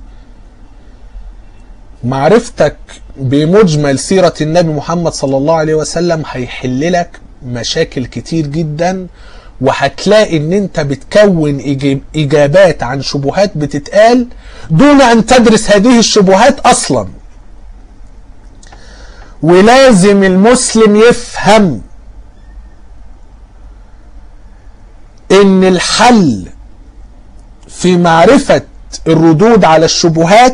معرفتك بمجمل سيرة النبي محمد صلى الله عليه وسلم هيحل لك مشاكل كتير جدا وهتلاقي ان انت بتكون اجابات عن شبهات بتتقال دون ان تدرس هذه الشبهات اصلا ولازم المسلم يفهم ان الحل في معرفة الردود على الشبهات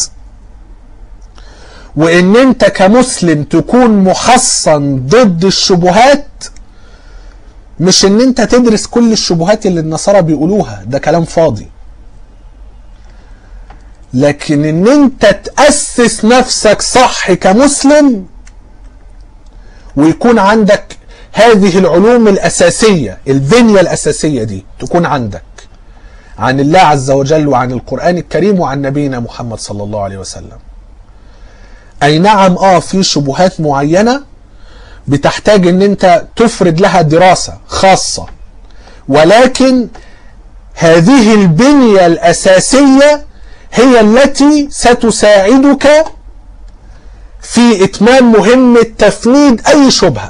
وان انت كمسلم تكون محصن ضد الشبهات مش ان انت تدرس كل الشبهات اللي النصارى بيقولوها ده كلام فاضي لكن ان انت تأسس نفسك صح كمسلم ويكون عندك هذه العلوم الأساسية البنية الأساسية دي تكون عندك عن الله عز وجل وعن القرآن الكريم وعن نبينا محمد صلى الله عليه وسلم أي نعم آه في شبهات معينة بتحتاج ان انت تفرد لها دراسة خاصة ولكن هذه البنية الأساسية هي التي ستساعدك في إتمام مهمة تفنيد أي شبهة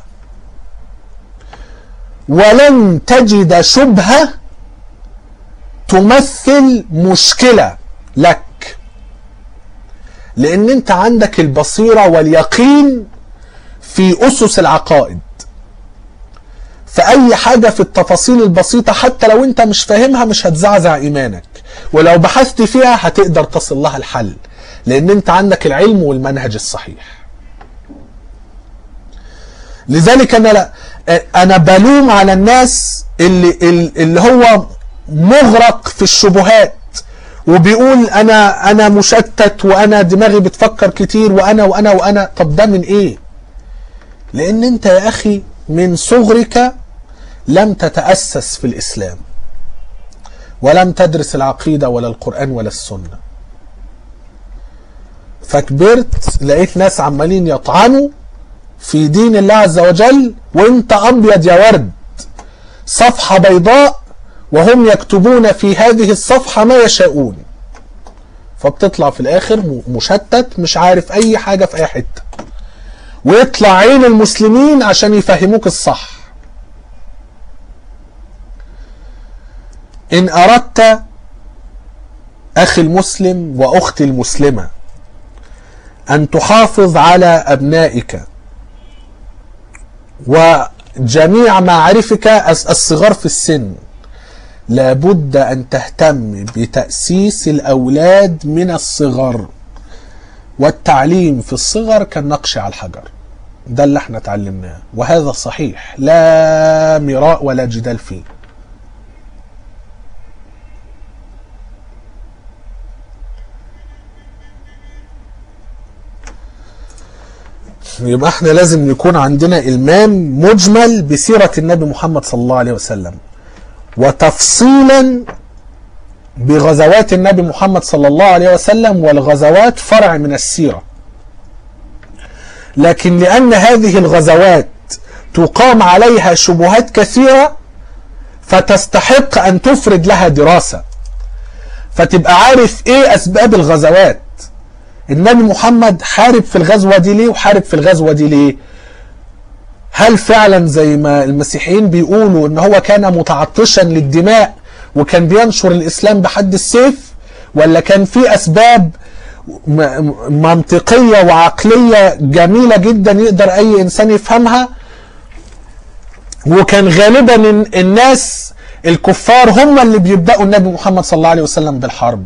ولن تجد شبهة تمثل مشكلة لك لان انت عندك البصيرة واليقين في اسس العقائد فاي حاجة في التفاصيل البسيطة حتى لو انت مش فاهمها مش هتزعزع ايمانك ولو بحثت فيها هتقدر تصل لها الحل لان انت عندك العلم والمنهج الصحيح لذلك انا لا انا بلوم على الناس اللي اللي هو مغرق في الشبهات وبيقول انا انا مشتت وانا دماغي بتفكر كتير وانا وانا وانا طب ده من ايه لان انت يا اخي من صغرك لم تتاسس في الاسلام ولم تدرس العقيده ولا القران ولا السنه فكبرت لقيت ناس عمالين يطعنوا في دين الله عز وجل وانت ابيض يا ورد صفحه بيضاء وهم يكتبون في هذه الصفحه ما يشاءون فبتطلع في الاخر مشتت مش عارف اي حاجه في اي حته ويطلع عين المسلمين عشان يفهموك الصح ان اردت اخي المسلم واختي المسلمه ان تحافظ على ابنائك وجميع معارفك الصغار في السن لابد ان تهتم بتاسيس الاولاد من الصغر والتعليم في الصغر كالنقش على الحجر ده اللي احنا اتعلمناه وهذا صحيح لا مراء ولا جدال فيه يبقى احنا لازم يكون عندنا المام مجمل بسيرة النبي محمد صلى الله عليه وسلم وتفصيلا بغزوات النبي محمد صلى الله عليه وسلم والغزوات فرع من السيرة لكن لأن هذه الغزوات تقام عليها شبهات كثيرة فتستحق أن تفرد لها دراسة فتبقى عارف إيه أسباب الغزوات النبي محمد حارب في الغزوة دي ليه وحارب في الغزوة دي ليه هل فعلا زي ما المسيحيين بيقولوا ان هو كان متعطشا للدماء وكان بينشر الاسلام بحد السيف ولا كان في اسباب منطقية وعقلية جميلة جدا يقدر اي انسان يفهمها وكان غالبا الناس الكفار هم اللي بيبدأوا النبي محمد صلى الله عليه وسلم بالحرب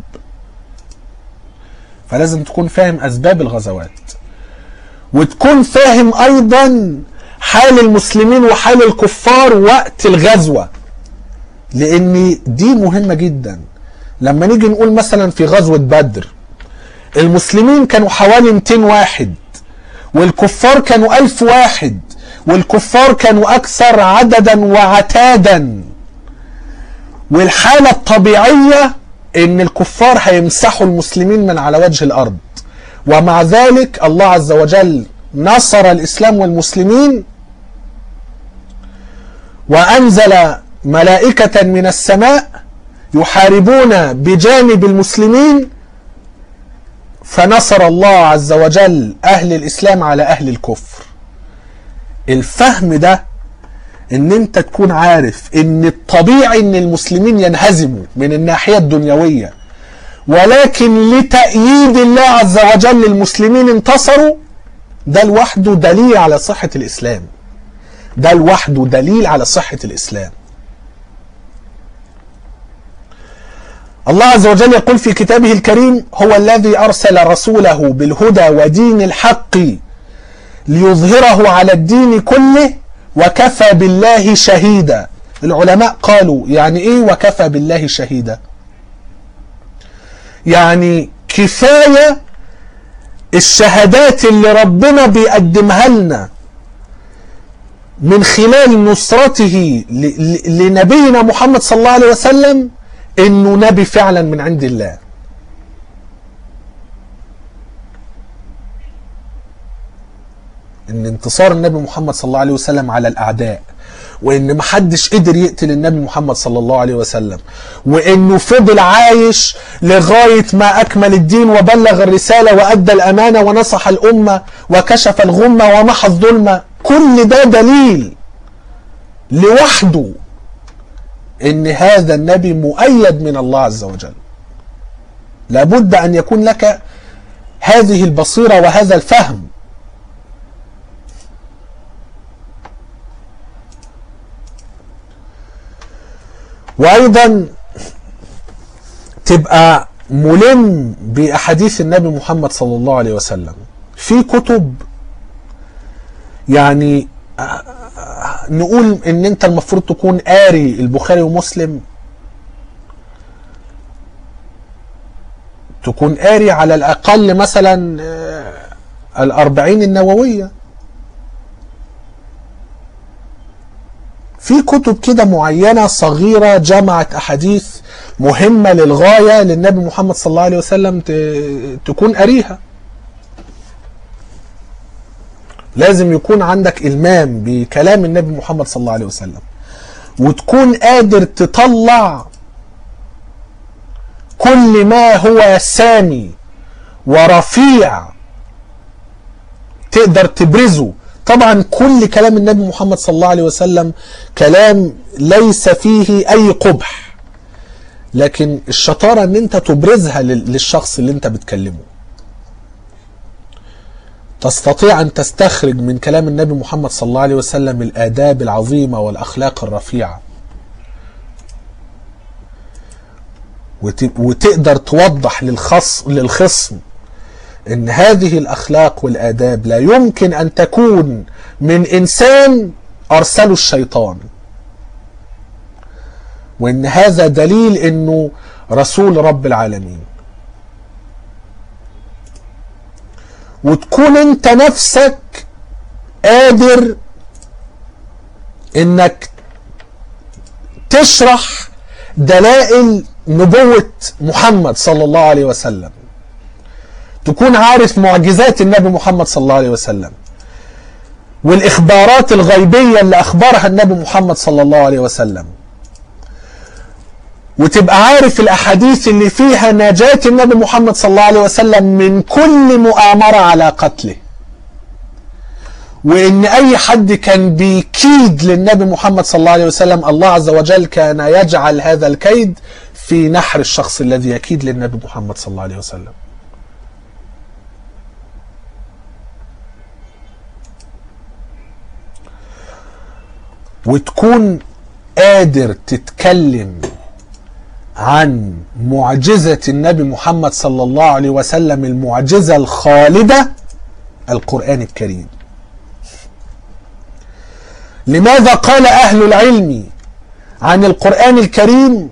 فلازم تكون فاهم اسباب الغزوات وتكون فاهم ايضا حال المسلمين وحال الكفار وقت الغزوة لان دي مهمة جدا لما نيجي نقول مثلا في غزوة بدر المسلمين كانوا حوالي 200 واحد والكفار كانوا ألف واحد والكفار كانوا أكثر عددا وعتادا والحالة الطبيعية ان الكفار هيمسحوا المسلمين من على وجه الارض ومع ذلك الله عز وجل نصر الاسلام والمسلمين وانزل ملائكه من السماء يحاربون بجانب المسلمين فنصر الله عز وجل اهل الاسلام على اهل الكفر الفهم ده ان انت تكون عارف ان الطبيعي ان المسلمين ينهزموا من الناحية الدنيوية ولكن لتأييد الله عز وجل المسلمين انتصروا ده لوحده دليل على صحة الاسلام ده لوحده دليل على صحة الاسلام الله عز وجل يقول في كتابه الكريم هو الذي ارسل رسوله بالهدى ودين الحق ليظهره على الدين كله وكفى بالله شهيدا العلماء قالوا يعني ايه وكفى بالله شهيدا يعني كفاية الشهادات اللي ربنا بيقدمها لنا من خلال نصرته لنبينا محمد صلى الله عليه وسلم انه نبي فعلا من عند الله ان انتصار النبي محمد صلى الله عليه وسلم على الاعداء وان محدش قدر يقتل النبي محمد صلى الله عليه وسلم وانه فضل عايش لغايه ما اكمل الدين وبلغ الرساله وادى الامانه ونصح الامه وكشف الغمه ومحى الظلمه كل ده دليل لوحده ان هذا النبي مؤيد من الله عز وجل لابد ان يكون لك هذه البصيرة وهذا الفهم وأيضا تبقى ملم بأحاديث النبي محمد صلى الله عليه وسلم في كتب يعني نقول ان انت المفروض تكون قاري البخاري ومسلم تكون قاري على الاقل مثلا الاربعين النووية في كتب كده معينة صغيرة جمعت احاديث مهمة للغاية للنبي محمد صلى الله عليه وسلم تكون قاريها لازم يكون عندك إلمام بكلام النبي محمد صلى الله عليه وسلم وتكون قادر تطلع كل ما هو سامي ورفيع تقدر تبرزه طبعا كل كلام النبي محمد صلى الله عليه وسلم كلام ليس فيه أي قبح لكن الشطارة ان انت تبرزها للشخص اللي انت بتكلمه تستطيع أن تستخرج من كلام النبي محمد صلى الله عليه وسلم الآداب العظيمة والأخلاق الرفيعة وتقدر توضح للخص للخصم ان هذه الاخلاق والاداب لا يمكن ان تكون من انسان ارسله الشيطان وان هذا دليل انه رسول رب العالمين وتكون انت نفسك قادر انك تشرح دلائل نبوة محمد صلى الله عليه وسلم تكون عارف معجزات النبي محمد صلى الله عليه وسلم والإخبارات الغيبية اللي أخبرها النبي محمد صلى الله عليه وسلم وتبقى عارف الأحاديث اللي فيها نجاة النبي محمد صلى الله عليه وسلم من كل مؤامرة على قتله وإن أي حد كان بيكيد للنبي محمد صلى الله عليه وسلم الله عز وجل كان يجعل هذا الكيد في نحر الشخص الذي يكيد للنبي محمد صلى الله عليه وسلم وتكون قادر تتكلم عن معجزة النبي محمد صلى الله عليه وسلم المعجزة الخالدة القرآن الكريم لماذا قال أهل العلم عن القرآن الكريم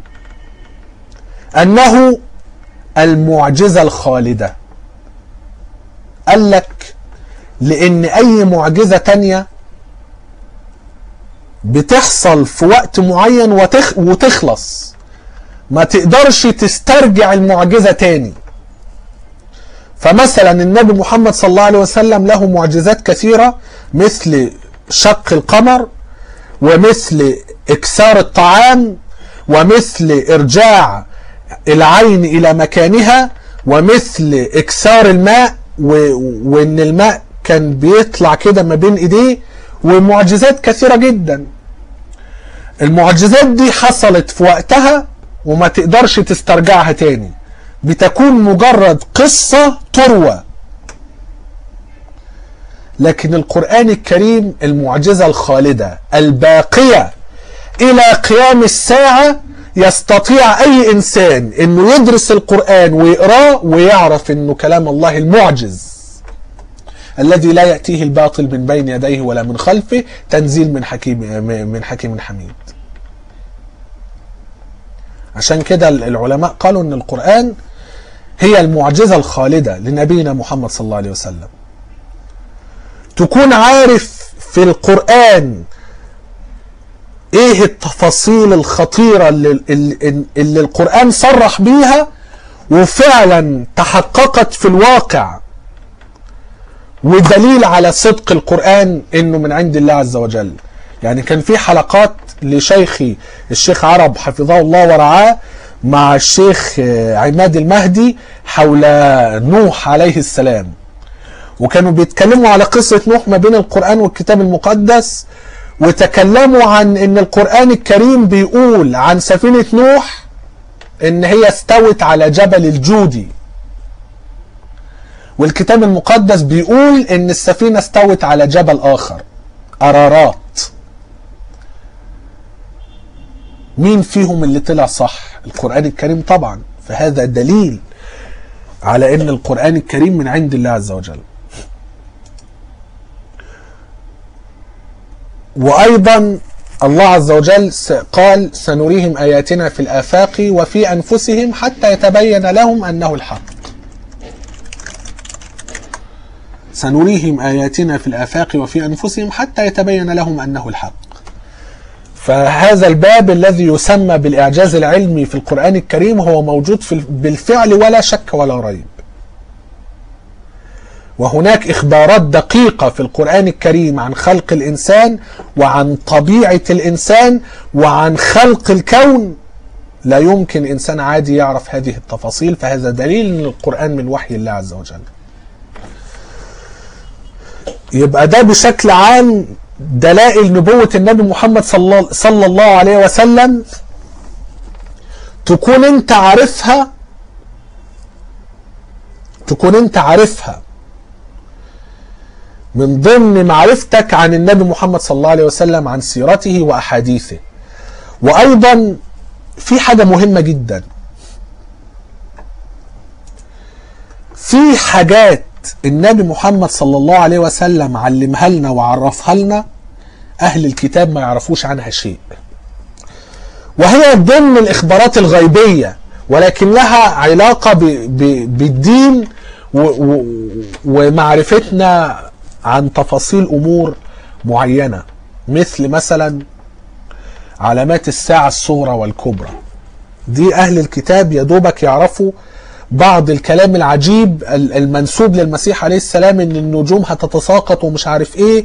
أنه المعجزة الخالدة قال لك لأن أي معجزة تانية بتحصل في وقت معين وتخ وتخلص ما تقدرش تسترجع المعجزة تاني فمثلا النبي محمد صلى الله عليه وسلم له معجزات كثيرة مثل شق القمر ومثل اكسار الطعام ومثل ارجاع العين الى مكانها ومثل اكسار الماء و... وان الماء كان بيطلع كده ما بين ايديه ومعجزات كثيرة جدا المعجزات دي حصلت في وقتها وما تقدرش تسترجعها تاني بتكون مجرد قصة تروى لكن القرآن الكريم المعجزة الخالدة الباقية إلى قيام الساعة يستطيع أي إنسان أنه يدرس القرآن ويقراه ويعرف أنه كلام الله المعجز الذي لا يأتيه الباطل من بين يديه ولا من خلفه تنزيل من حكيم من حكيم حميد عشان كده العلماء قالوا ان القرآن هي المعجزة الخالدة لنبينا محمد صلى الله عليه وسلم تكون عارف في القرآن ايه التفاصيل الخطيرة اللي, اللي, اللي القرآن صرح بيها وفعلا تحققت في الواقع ودليل على صدق القرآن انه من عند الله عز وجل يعني كان في حلقات لشيخي الشيخ عرب حفظه الله ورعاه مع الشيخ عماد المهدي حول نوح عليه السلام وكانوا بيتكلموا على قصة نوح ما بين القرآن والكتاب المقدس وتكلموا عن ان القرآن الكريم بيقول عن سفينة نوح ان هي استوت على جبل الجودي والكتاب المقدس بيقول ان السفينة استوت على جبل اخر ارارات مين فيهم اللي طلع صح القرآن الكريم طبعا فهذا دليل على ان القرآن الكريم من عند الله عز وجل وايضا الله عز وجل قال سنريهم اياتنا في الافاق وفي انفسهم حتى يتبين لهم انه الحق سنريهم اياتنا في الافاق وفي انفسهم حتى يتبين لهم انه الحق فهذا الباب الذي يسمى بالاعجاز العلمي في القران الكريم هو موجود في بالفعل ولا شك ولا ريب وهناك اخبارات دقيقه في القران الكريم عن خلق الانسان وعن طبيعه الانسان وعن خلق الكون لا يمكن انسان عادي يعرف هذه التفاصيل فهذا دليل ان القران من وحي الله عز وجل يبقى ده بشكل عام دلائل نبوة النبي محمد صلى صلى الله عليه وسلم تكون انت عارفها تكون انت عارفها من ضمن معرفتك عن النبي محمد صلى الله عليه وسلم عن سيرته واحاديثه وايضا في حاجه مهمه جدا في حاجات النبي محمد صلى الله عليه وسلم علمها لنا وعرفها لنا اهل الكتاب ما يعرفوش عنها شيء وهي ضمن الاخبارات الغيبيه ولكن لها علاقه ب ب بالدين و و ومعرفتنا عن تفاصيل امور معينه مثل مثلا علامات الساعه الصغرى والكبرى دي اهل الكتاب يا دوبك يعرفوا بعض الكلام العجيب المنسوب للمسيح عليه السلام ان النجوم هتتساقط ومش عارف ايه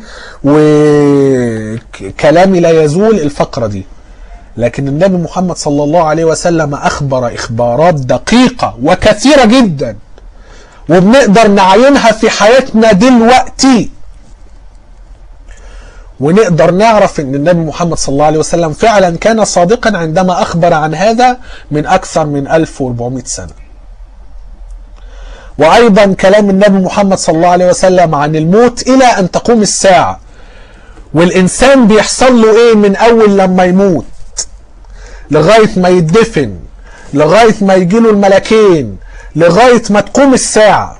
وكلامي لا يزول الفقره دي لكن النبي محمد صلى الله عليه وسلم اخبر اخبارات دقيقه وكثيره جدا وبنقدر نعينها في حياتنا دلوقتي ونقدر نعرف ان النبي محمد صلى الله عليه وسلم فعلا كان صادقا عندما اخبر عن هذا من اكثر من 1400 سنه وايضا كلام النبي محمد صلى الله عليه وسلم عن الموت الى ان تقوم الساعه والانسان بيحصل له ايه من اول لما يموت لغايه ما يدفن لغايه ما يجيله الملكين لغايه ما تقوم الساعه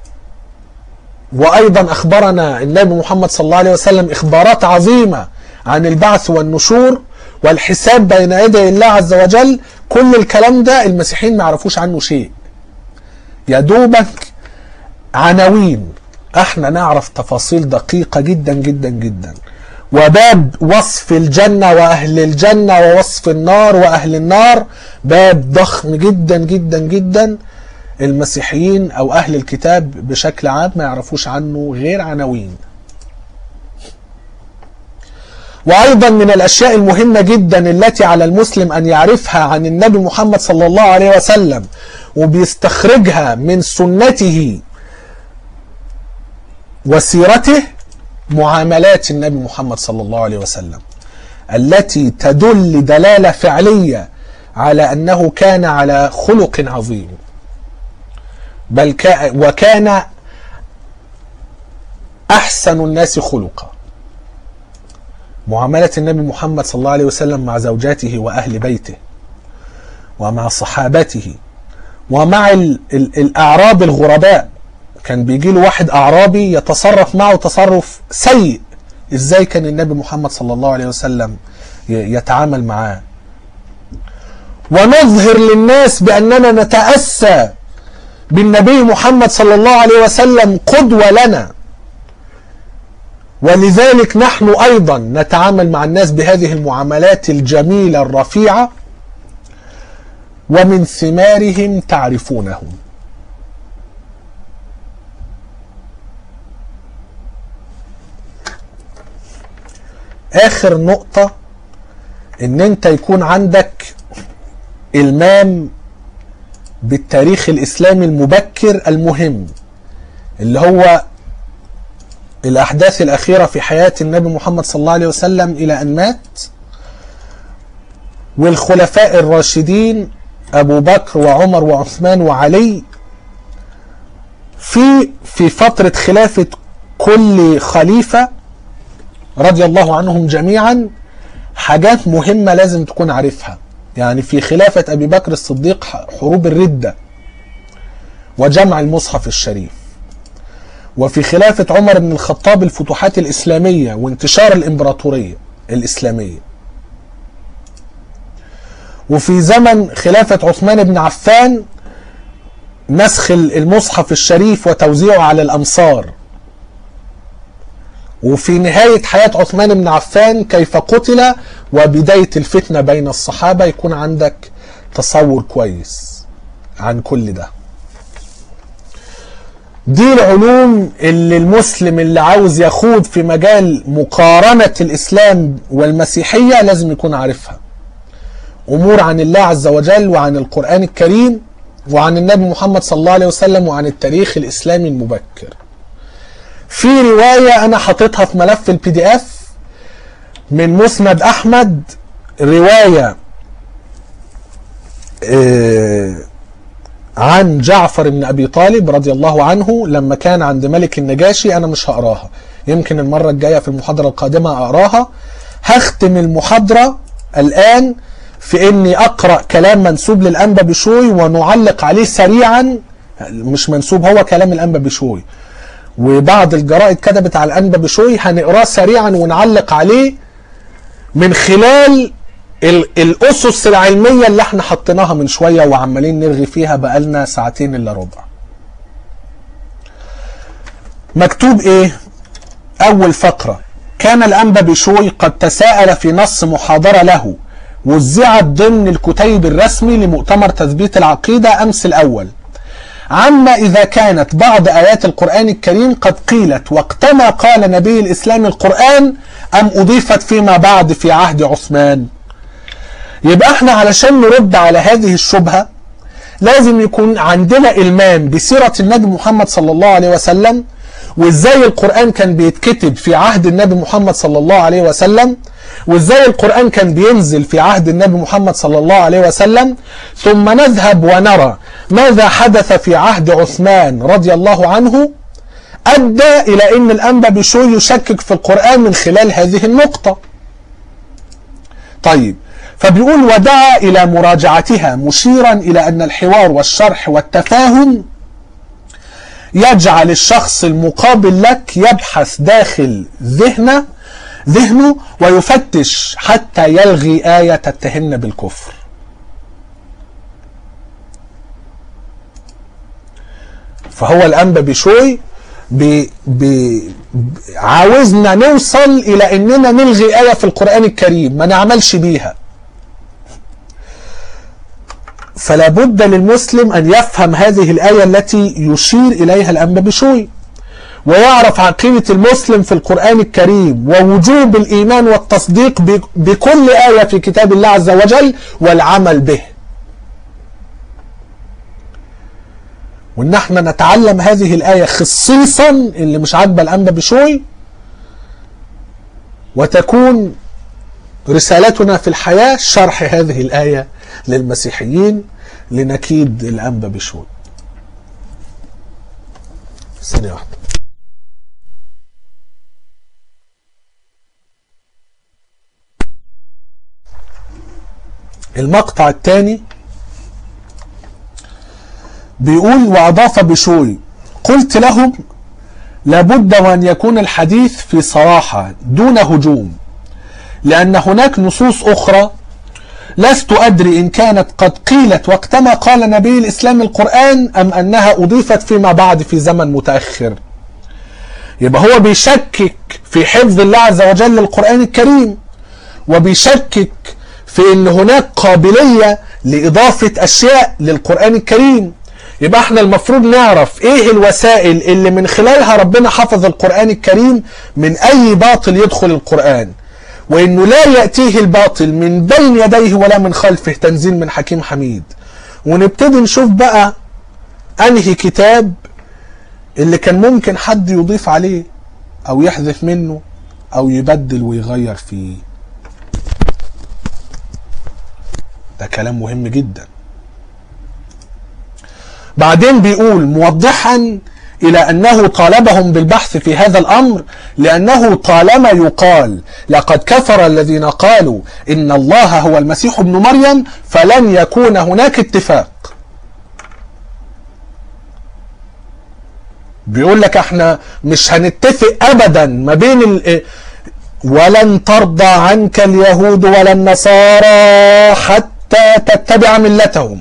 وايضا اخبرنا النبي محمد صلى الله عليه وسلم اخبارات عظيمه عن البعث والنشور والحساب بين يدي الله عز وجل كل الكلام ده المسيحيين ما يعرفوش عنه شيء يا دوبك عناوين احنا نعرف تفاصيل دقيقة جدا جدا جدا وباب وصف الجنة وأهل الجنة ووصف النار وأهل النار باب ضخم جدا جدا جدا المسيحيين أو أهل الكتاب بشكل عام ما يعرفوش عنه غير عناوين وأيضا من الأشياء المهمة جدا التي على المسلم أن يعرفها عن النبي محمد صلى الله عليه وسلم وبيستخرجها من سنته وسيرته معاملات النبي محمد صلى الله عليه وسلم التي تدل دلاله فعليه على انه كان على خلق عظيم بل كا وكان احسن الناس خلقا معامله النبي محمد صلى الله عليه وسلم مع زوجاته واهل بيته ومع صحابته ومع ال ال الاعراب الغرباء كان بيجي له واحد اعرابي يتصرف معه تصرف سيء ازاي كان النبي محمد صلى الله عليه وسلم يتعامل معاه ونظهر للناس باننا نتاسى بالنبي محمد صلى الله عليه وسلم قدوه لنا ولذلك نحن ايضا نتعامل مع الناس بهذه المعاملات الجميله الرفيعه ومن ثمارهم تعرفونهم اخر نقطة ان انت يكون عندك المام بالتاريخ الاسلامي المبكر المهم اللي هو الاحداث الاخيرة في حياة النبي محمد صلى الله عليه وسلم الى ان مات والخلفاء الراشدين ابو بكر وعمر وعثمان وعلي في في فترة خلافة كل خليفة رضي الله عنهم جميعا حاجات مهمة لازم تكون عارفها يعني في خلافة أبي بكر الصديق حروب الردة وجمع المصحف الشريف وفي خلافة عمر بن الخطاب الفتوحات الإسلامية وانتشار الإمبراطورية الإسلامية وفي زمن خلافة عثمان بن عفان نسخ المصحف الشريف وتوزيعه على الأمصار وفي نهاية حياة عثمان بن عفان كيف قتل وبداية الفتنة بين الصحابة يكون عندك تصور كويس عن كل ده دي العلوم اللي المسلم اللي عاوز يخوض في مجال مقارنة الإسلام والمسيحية لازم يكون عارفها أمور عن الله عز وجل وعن القرآن الكريم وعن النبي محمد صلى الله عليه وسلم وعن التاريخ الإسلامي المبكر في رواية أنا حاططها في ملف البي دي اف من مسند أحمد رواية آه عن جعفر بن ابي طالب رضي الله عنه لما كان عند ملك النجاشي انا مش هقراها يمكن المره الجايه في المحاضره القادمه اقراها هختم المحاضره الان في اني اقرا كلام منسوب للانبا بشوي ونعلق عليه سريعا مش منسوب هو كلام الانبا بشوي وبعض الجرائد كتبت على الانبا بشوي هنقراه سريعا ونعلق عليه من خلال الاسس العلميه اللي احنا حطيناها من شويه وعمالين نرغي فيها بقالنا ساعتين الا ربع. مكتوب ايه؟ اول فقره كان الانبا بشوي قد تساءل في نص محاضره له وزعت ضمن الكتيب الرسمي لمؤتمر تثبيت العقيده امس الاول. عما إذا كانت بعض آيات القرآن الكريم قد قيلت وقتما قال نبي الإسلام القرآن أم أضيفت فيما بعد في عهد عثمان يبقى احنا علشان نرد على هذه الشبهة لازم يكون عندنا إلمام بسيرة النبي محمد صلى الله عليه وسلم وازاي القرآن كان بيتكتب في عهد النبي محمد صلى الله عليه وسلم وازاي القرآن كان بينزل في عهد النبي محمد صلى الله عليه وسلم ثم نذهب ونرى ماذا حدث في عهد عثمان رضي الله عنه أدى إلى أن الأنبا بشوي يشكك في القرآن من خلال هذه النقطة طيب فبيقول ودعا إلى مراجعتها مشيرا إلى أن الحوار والشرح والتفاهم يجعل الشخص المقابل لك يبحث داخل ذهنه ذهنه ويفتش حتى يلغي آية تتهمنا بالكفر فهو الأنبا بشوي بي بي عاوزنا نوصل إلى أننا نلغي آية في القرآن الكريم ما نعملش بيها فلا بد للمسلم أن يفهم هذه الآية التي يشير إليها الأنبا بشوي ويعرف عقيدة المسلم في القرآن الكريم ووجوب الإيمان والتصديق بكل آية في كتاب الله عز وجل والعمل به وإن احنا نتعلم هذه الآية خصيصا اللي مش عاجبة الأنبا بشوي وتكون رسالتنا في الحياة شرح هذه الآية للمسيحيين لنكيد الأنبا بشوي ثانية واحدة المقطع الثاني بيقول وأضاف بشوي قلت لهم لابد وأن يكون الحديث في صراحة دون هجوم لأن هناك نصوص أخرى لست أدري إن كانت قد قيلت وقتما قال نبي الإسلام القرآن أم أنها أضيفت فيما بعد في زمن متأخر يبقى هو بيشكك في حفظ الله عز وجل للقرآن الكريم وبيشكك في ان هناك قابلية لإضافة أشياء للقرآن الكريم يبقى احنا المفروض نعرف ايه الوسائل اللي من خلالها ربنا حفظ القرآن الكريم من اي باطل يدخل القرآن وانه لا يأتيه الباطل من بين يديه ولا من خلفه تنزيل من حكيم حميد ونبتدي نشوف بقى انهي كتاب اللي كان ممكن حد يضيف عليه او يحذف منه او يبدل ويغير فيه ده كلام مهم جدا بعدين بيقول موضحا إلى أنه طالبهم بالبحث في هذا الأمر لأنه طالما يقال لقد كفر الذين قالوا إن الله هو المسيح ابن مريم فلن يكون هناك اتفاق بيقول لك احنا مش هنتفق ابدا ما بين ال... ولن ترضى عنك اليهود ولا النصارى حتى تتبع ملتهم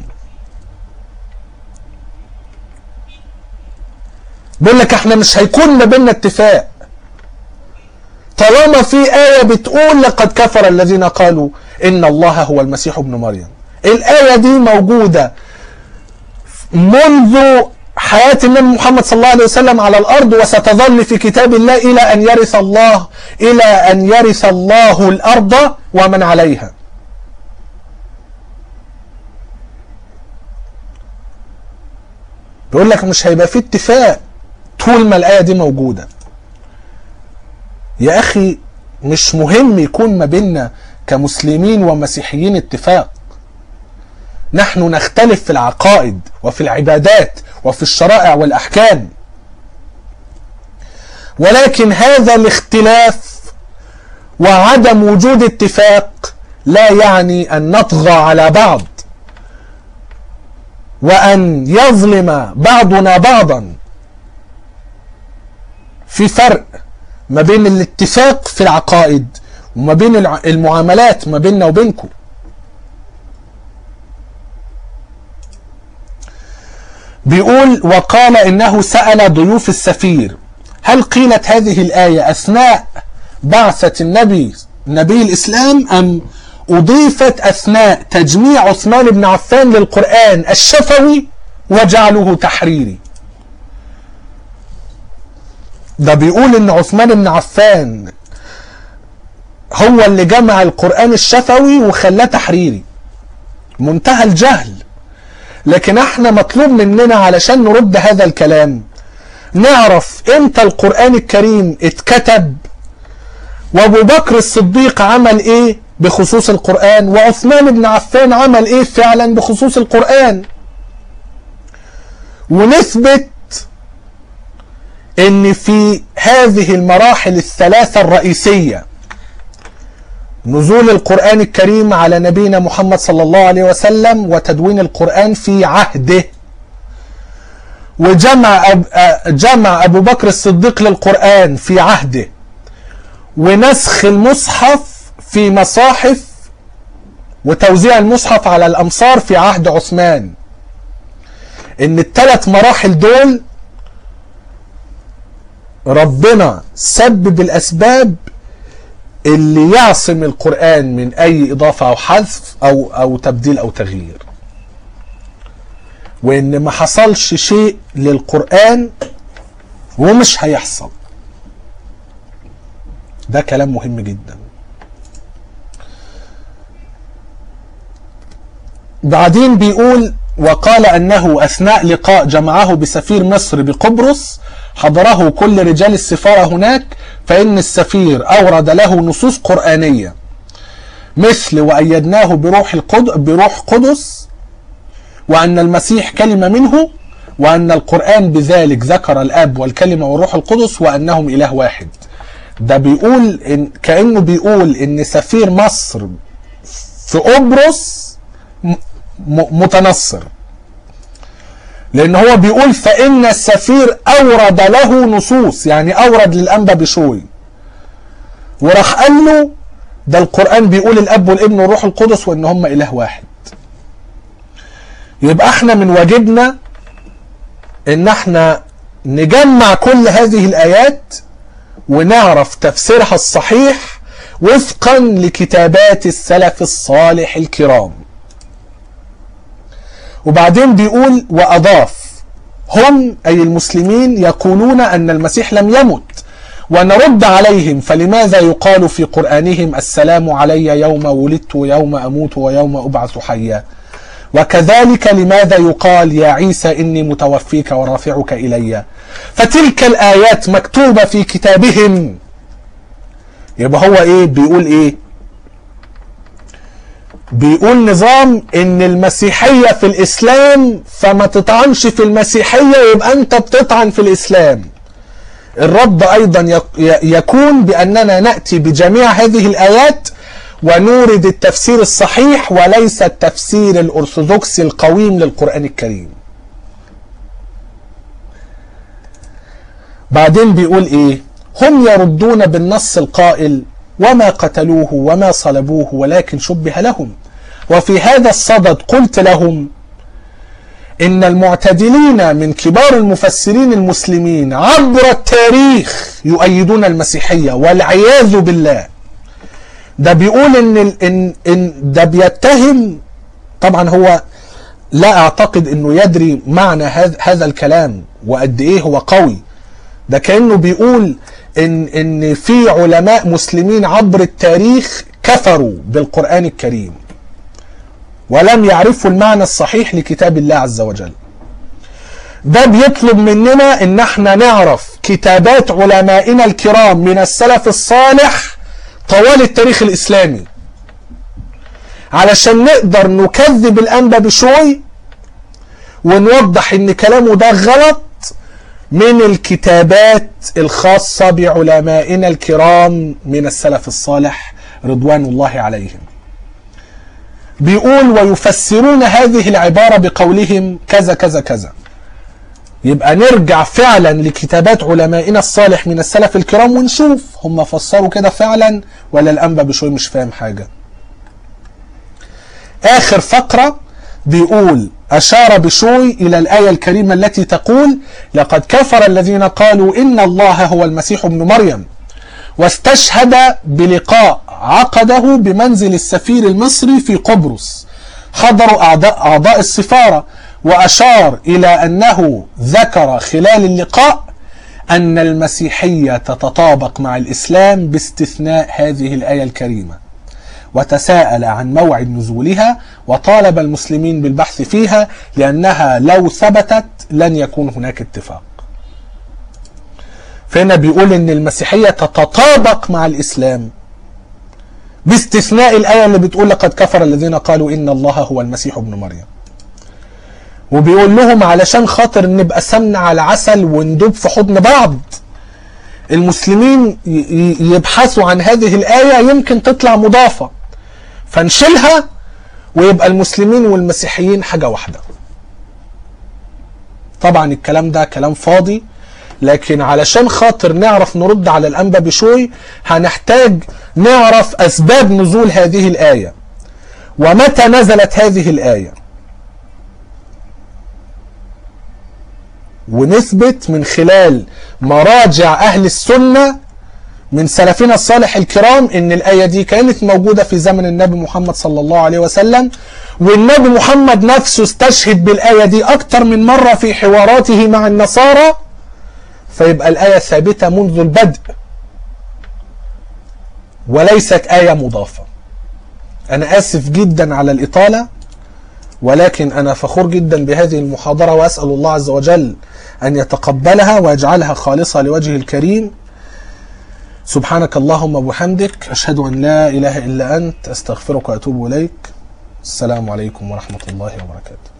بيقول لك احنا مش هيكون ما بيننا اتفاق طالما في آية بتقول لقد كفر الذين قالوا إن الله هو المسيح ابن مريم الآية دي موجودة منذ حياة النبي محمد صلى الله عليه وسلم على الأرض وستظل في كتاب الله إلى أن يرث الله إلى أن يرث الله الأرض ومن عليها بيقول لك مش هيبقى في اتفاق طول ما الآية دي موجودة يا أخي مش مهم يكون ما بيننا كمسلمين ومسيحيين اتفاق نحن نختلف في العقائد وفي العبادات وفي الشرائع والأحكام ولكن هذا الاختلاف وعدم وجود اتفاق لا يعني أن نطغى على بعض وأن يظلم بعضنا بعضا في فرق ما بين الاتفاق في العقائد وما بين المعاملات ما بيننا وبينكم بيقول وقال انه سأل ضيوف السفير هل قيلت هذه الآية أثناء بعثة النبي نبي الإسلام أم أضيفت أثناء تجميع عثمان بن عفان للقرآن الشفوي وجعله تحريري ده بيقول ان عثمان بن عفان هو اللي جمع القرآن الشفوي وخلاه تحريري منتهى الجهل لكن احنا مطلوب مننا علشان نرد هذا الكلام نعرف امتى القرآن الكريم اتكتب وابو بكر الصديق عمل ايه بخصوص القرآن وعثمان بن عفان عمل ايه فعلا بخصوص القرآن ونثبت ان في هذه المراحل الثلاثة الرئيسية نزول القرآن الكريم على نبينا محمد صلى الله عليه وسلم وتدوين القرآن في عهده وجمع أب جمع أبو بكر الصديق للقرآن في عهده ونسخ المصحف في مصاحف وتوزيع المصحف على الأمصار في عهد عثمان إن الثلاث مراحل دول ربنا سبب الأسباب اللي يعصم القرآن من أي إضافة أو حذف أو أو تبديل أو تغيير. وإن ما حصلش شيء للقرآن ومش هيحصل. ده كلام مهم جدا. بعدين بيقول وقال أنه أثناء لقاء جمعه بسفير مصر بقبرص حضره كل رجال السفارة هناك فإن السفير أورد له نصوص قرآنية مثل وأيدناه بروح القد... بروح قدس وأن المسيح كلمة منه وأن القرآن بذلك ذكر الأب والكلمة والروح القدس وأنهم إله واحد ده بيقول إن كأنه بيقول إن سفير مصر في قبرص متنصر لان هو بيقول فان السفير اورد له نصوص يعني اورد للانبا بشوي وراح قال له ده القران بيقول الاب والابن والروح القدس وان هم اله واحد يبقى احنا من واجبنا ان احنا نجمع كل هذه الايات ونعرف تفسيرها الصحيح وفقا لكتابات السلف الصالح الكرام وبعدين بيقول وأضاف هم أي المسلمين يقولون أن المسيح لم يمت ونرد عليهم فلماذا يقال في قرآنهم السلام علي يوم ولدت ويوم أموت ويوم أبعث حيا وكذلك لماذا يقال يا عيسى إني متوفيك ورافعك إلي فتلك الآيات مكتوبة في كتابهم يبقى هو إيه بيقول إيه بيقول نظام ان المسيحية في الاسلام فما تطعنش في المسيحية يبقى انت بتطعن في الاسلام الرد ايضا يكون باننا نأتي بجميع هذه الايات ونورد التفسير الصحيح وليس التفسير الارثوذكسي القويم للقرآن الكريم بعدين بيقول ايه هم يردون بالنص القائل وما قتلوه وما صلبوه ولكن شبه لهم وفي هذا الصدد قلت لهم إن المعتدلين من كبار المفسرين المسلمين عبر التاريخ يؤيدون المسيحية والعياذ بالله ده بيقول إن, إن, إن ده بيتهم طبعا هو لا أعتقد إنه يدري معنى هذا, هذا الكلام وقد إيه هو قوي ده كأنه بيقول إن, إن في علماء مسلمين عبر التاريخ كفروا بالقرآن الكريم ولم يعرفوا المعنى الصحيح لكتاب الله عز وجل ده بيطلب مننا ان احنا نعرف كتابات علمائنا الكرام من السلف الصالح طوال التاريخ الاسلامي علشان نقدر نكذب الانبا بشوي ونوضح ان كلامه ده غلط من الكتابات الخاصة بعلمائنا الكرام من السلف الصالح رضوان الله عليهم بيقول ويفسرون هذه العبارة بقولهم كذا كذا كذا يبقى نرجع فعلا لكتابات علمائنا الصالح من السلف الكرام ونشوف هم فسروا كده فعلا ولا الأنبا بشوي مش فاهم حاجة آخر فقرة بيقول أشار بشوي إلى الآية الكريمة التي تقول لقد كفر الذين قالوا إن الله هو المسيح ابن مريم واستشهد بلقاء عقده بمنزل السفير المصري في قبرص حضروا أعضاء, أعضاء السفارة وأشار إلى أنه ذكر خلال اللقاء أن المسيحية تتطابق مع الإسلام باستثناء هذه الآية الكريمة وتساءل عن موعد نزولها وطالب المسلمين بالبحث فيها لأنها لو ثبتت لن يكون هناك اتفاق فهنا بيقول ان المسيحية تتطابق مع الاسلام باستثناء الآية اللي بتقول لقد كفر الذين قالوا إن الله هو المسيح ابن مريم وبيقول لهم علشان خاطر نبقى سمنة على عسل وندوب في حضن بعض المسلمين يبحثوا عن هذه الآية يمكن تطلع مضافة فنشيلها ويبقى المسلمين والمسيحيين حاجة واحدة طبعا الكلام ده كلام فاضي لكن علشان خاطر نعرف نرد على الأنبا بشوي هنحتاج نعرف أسباب نزول هذه الآية ومتى نزلت هذه الآية ونثبت من خلال مراجع أهل السنة من سلفنا الصالح الكرام ان الآية دي كانت موجودة في زمن النبي محمد صلى الله عليه وسلم والنبي محمد نفسه استشهد بالآية دي أكتر من مرة في حواراته مع النصارى فيبقى الآية ثابتة منذ البدء وليست آية مضافة أنا آسف جدا على الإطالة ولكن أنا فخور جدا بهذه المحاضرة وأسأل الله عز وجل أن يتقبلها ويجعلها خالصة لوجهه الكريم سبحانك اللهم وبحمدك أشهد أن لا إله إلا أنت أستغفرك وأتوب إليك السلام عليكم ورحمة الله وبركاته